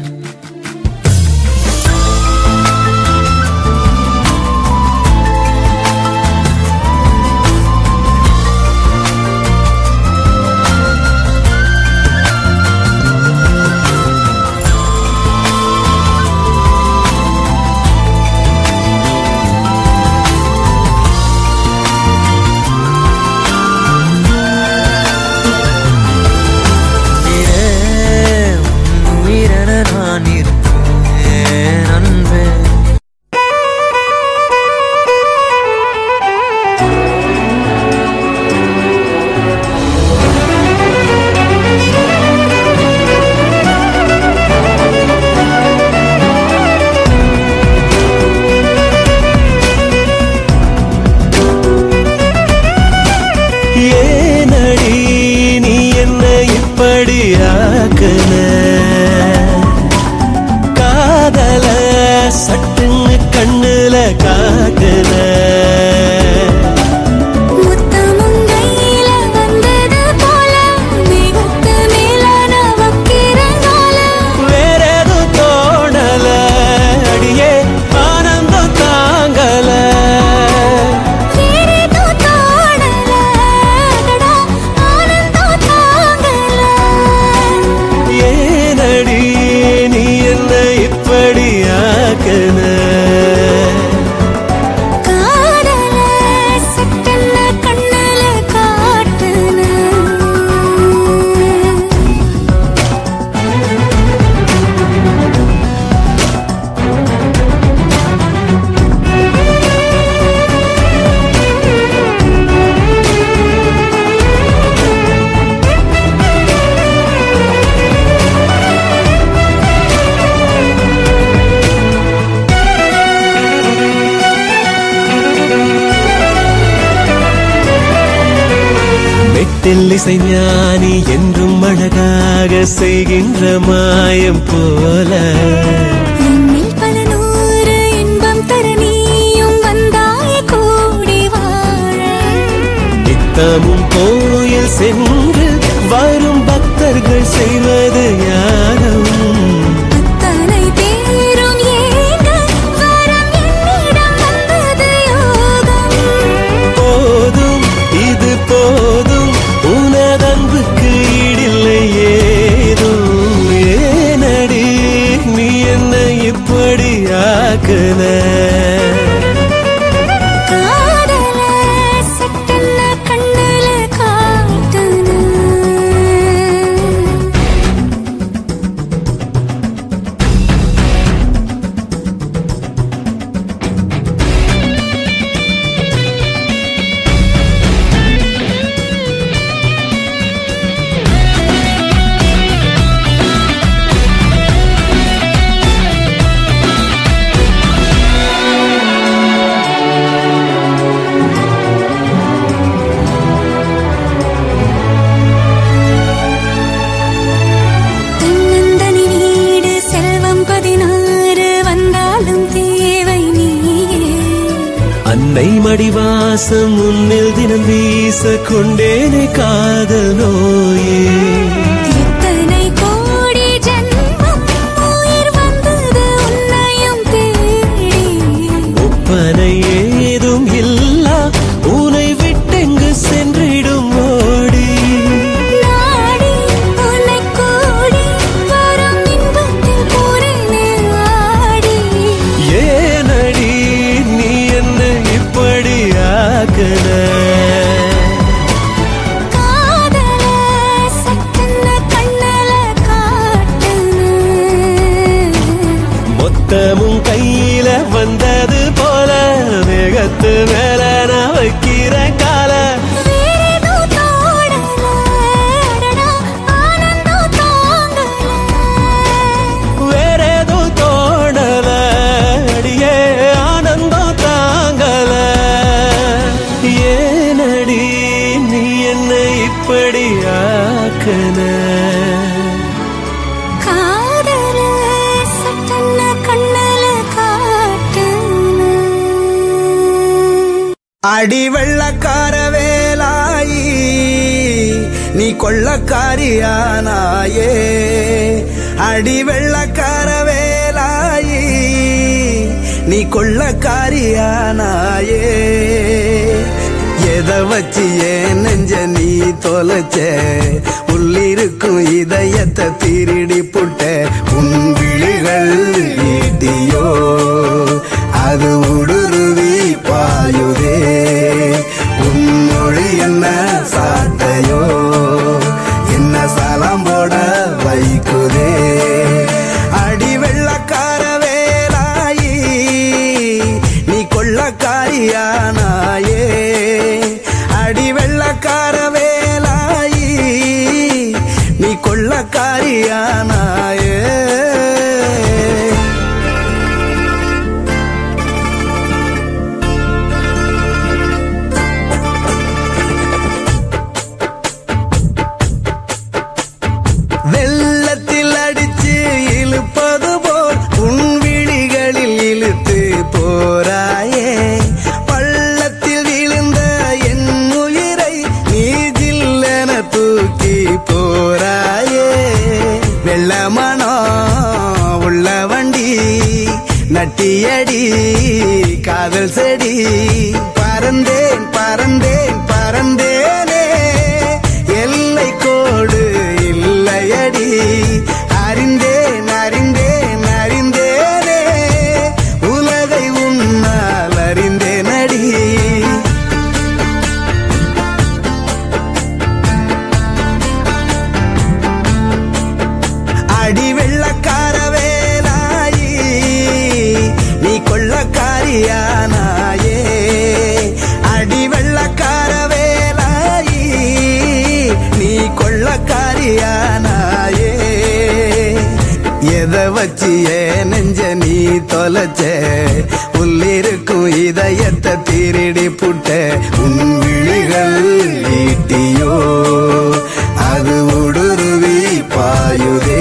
உயிரே, உன் உயிரென நான் இருப்பேன் அன்பே ஏனடி நீ என்ன இப்படி ஆக்குன காதல சட்டுன்னு கண்ணுல காட்டுன முத்தமும் கையில வந்தது போல மேகத்து மேல நவக்கிரங்கால வேற எதுவும் தோணல அடியே ஆனந்தம் தாங்கல வேறேதோ தோணல அடடா ஆனந்தம் தாங்கல ஏனடி நீ என்ன இப்படி ஆக்குன காதல சட்டென்ன கண்ணுல காட்டுன மெட்டில் இசை ஞானி என்றும் அழகாக செய்கின்ற மாயம் போல என்னில் பல நூறு இன்பம் தர நீயும் வந்தாய் கூடி வாழ நித்தமும் கோயில் சென்று வரும் பக்தர்கள் செய்வது யாரும் அத்தனை பேரும் ஏங்க வரம் என்னிடம் வந்தது யோகம் வாசம் உன்னில் தினம் வீச கொண்டேனே காதல் நோயே எத்தனை கோடி ஜென்மம் உயிர் வந்தது உன்னையும் தேடி ஒப்பனை ஏதும் இல்லா உனை விட்டெங்கு சென்றிடும் ஓடி நாடி உன்னை கூடி வரும் இன்பத்தில் பூரணே ஆடி ஏனடி நீ என்ன இப்படி ஆக்கன காதல சட்டன கண்ணல காட்டுன மொத்தமும் கையில வந்தது போல வேகத்து மேல நான் வைக்கிற கால வேறேதோ தோடல அடடா ஆனந்தம் தாங்கல வேற ஏதோ தோணல அடியே ஆனந்தம் தாங்கல ஏனடி நீ என்னை இப்படி ஆக்கன காதல சட்டன கண்ணல காட்டுன அடி வெள்ளக்கார வேலாயி நீ கொள்ளக்காரியானாயே அடி வெள்ளக்கார வேலாயி நீ கொள்ளக்காரியானாயே எதை வச்சு ஏன் நெஞ்ச நீ தொலைச்ச உள்ளிருக்கும் இதயத்தை திருடி புட்ட உன் விழிகள் ஈட்டியோ அது உடுருவி பாயுதே உன் மொழி என்ன சாட்டையோ என்ன சலம் போட வைக்குதே அடி வெள்ளக்கார வேலாயி நீ கொள்ளக்காரியானாயே அடி வெள்ளக்கார வேலாயி நீ கொள்ளக்காரியானாயே வெள்ளத்தில் அடிச்சு இழுப்பது போல் உன் விழிகளில் இழுத்து போராயே பள்ளத்தில் விழுந்த என் உயிரை நீ ஜில்லென தூக்கி போராயே வெள்ளமனோ உள்ள வண்டி நட்டியடி காதல் செடி பறந்தேன் பறந்தேன் பறந்தேனே எல்லை கோடு இல்லையடி அறிந்தேன் அறிந்தேன் அறிந்தேனே உலகை உன்னால் அறிந்தேனடி அடி வெள்ளக்கார வேலாயி நீ கொள்ளக்காரியானாயே அடி வெள்ளக்கார வேலாயி நீ கொள்ளக்காரியானாயே எதை வச்சு ஏன் நெஞ்ச நீ தொலைச்ச உள்ளிருக்கும் இதயத்தை திருடி புட்ட உன் விழிகள் ஈட்டியோ அது உடுருவி பாயுதே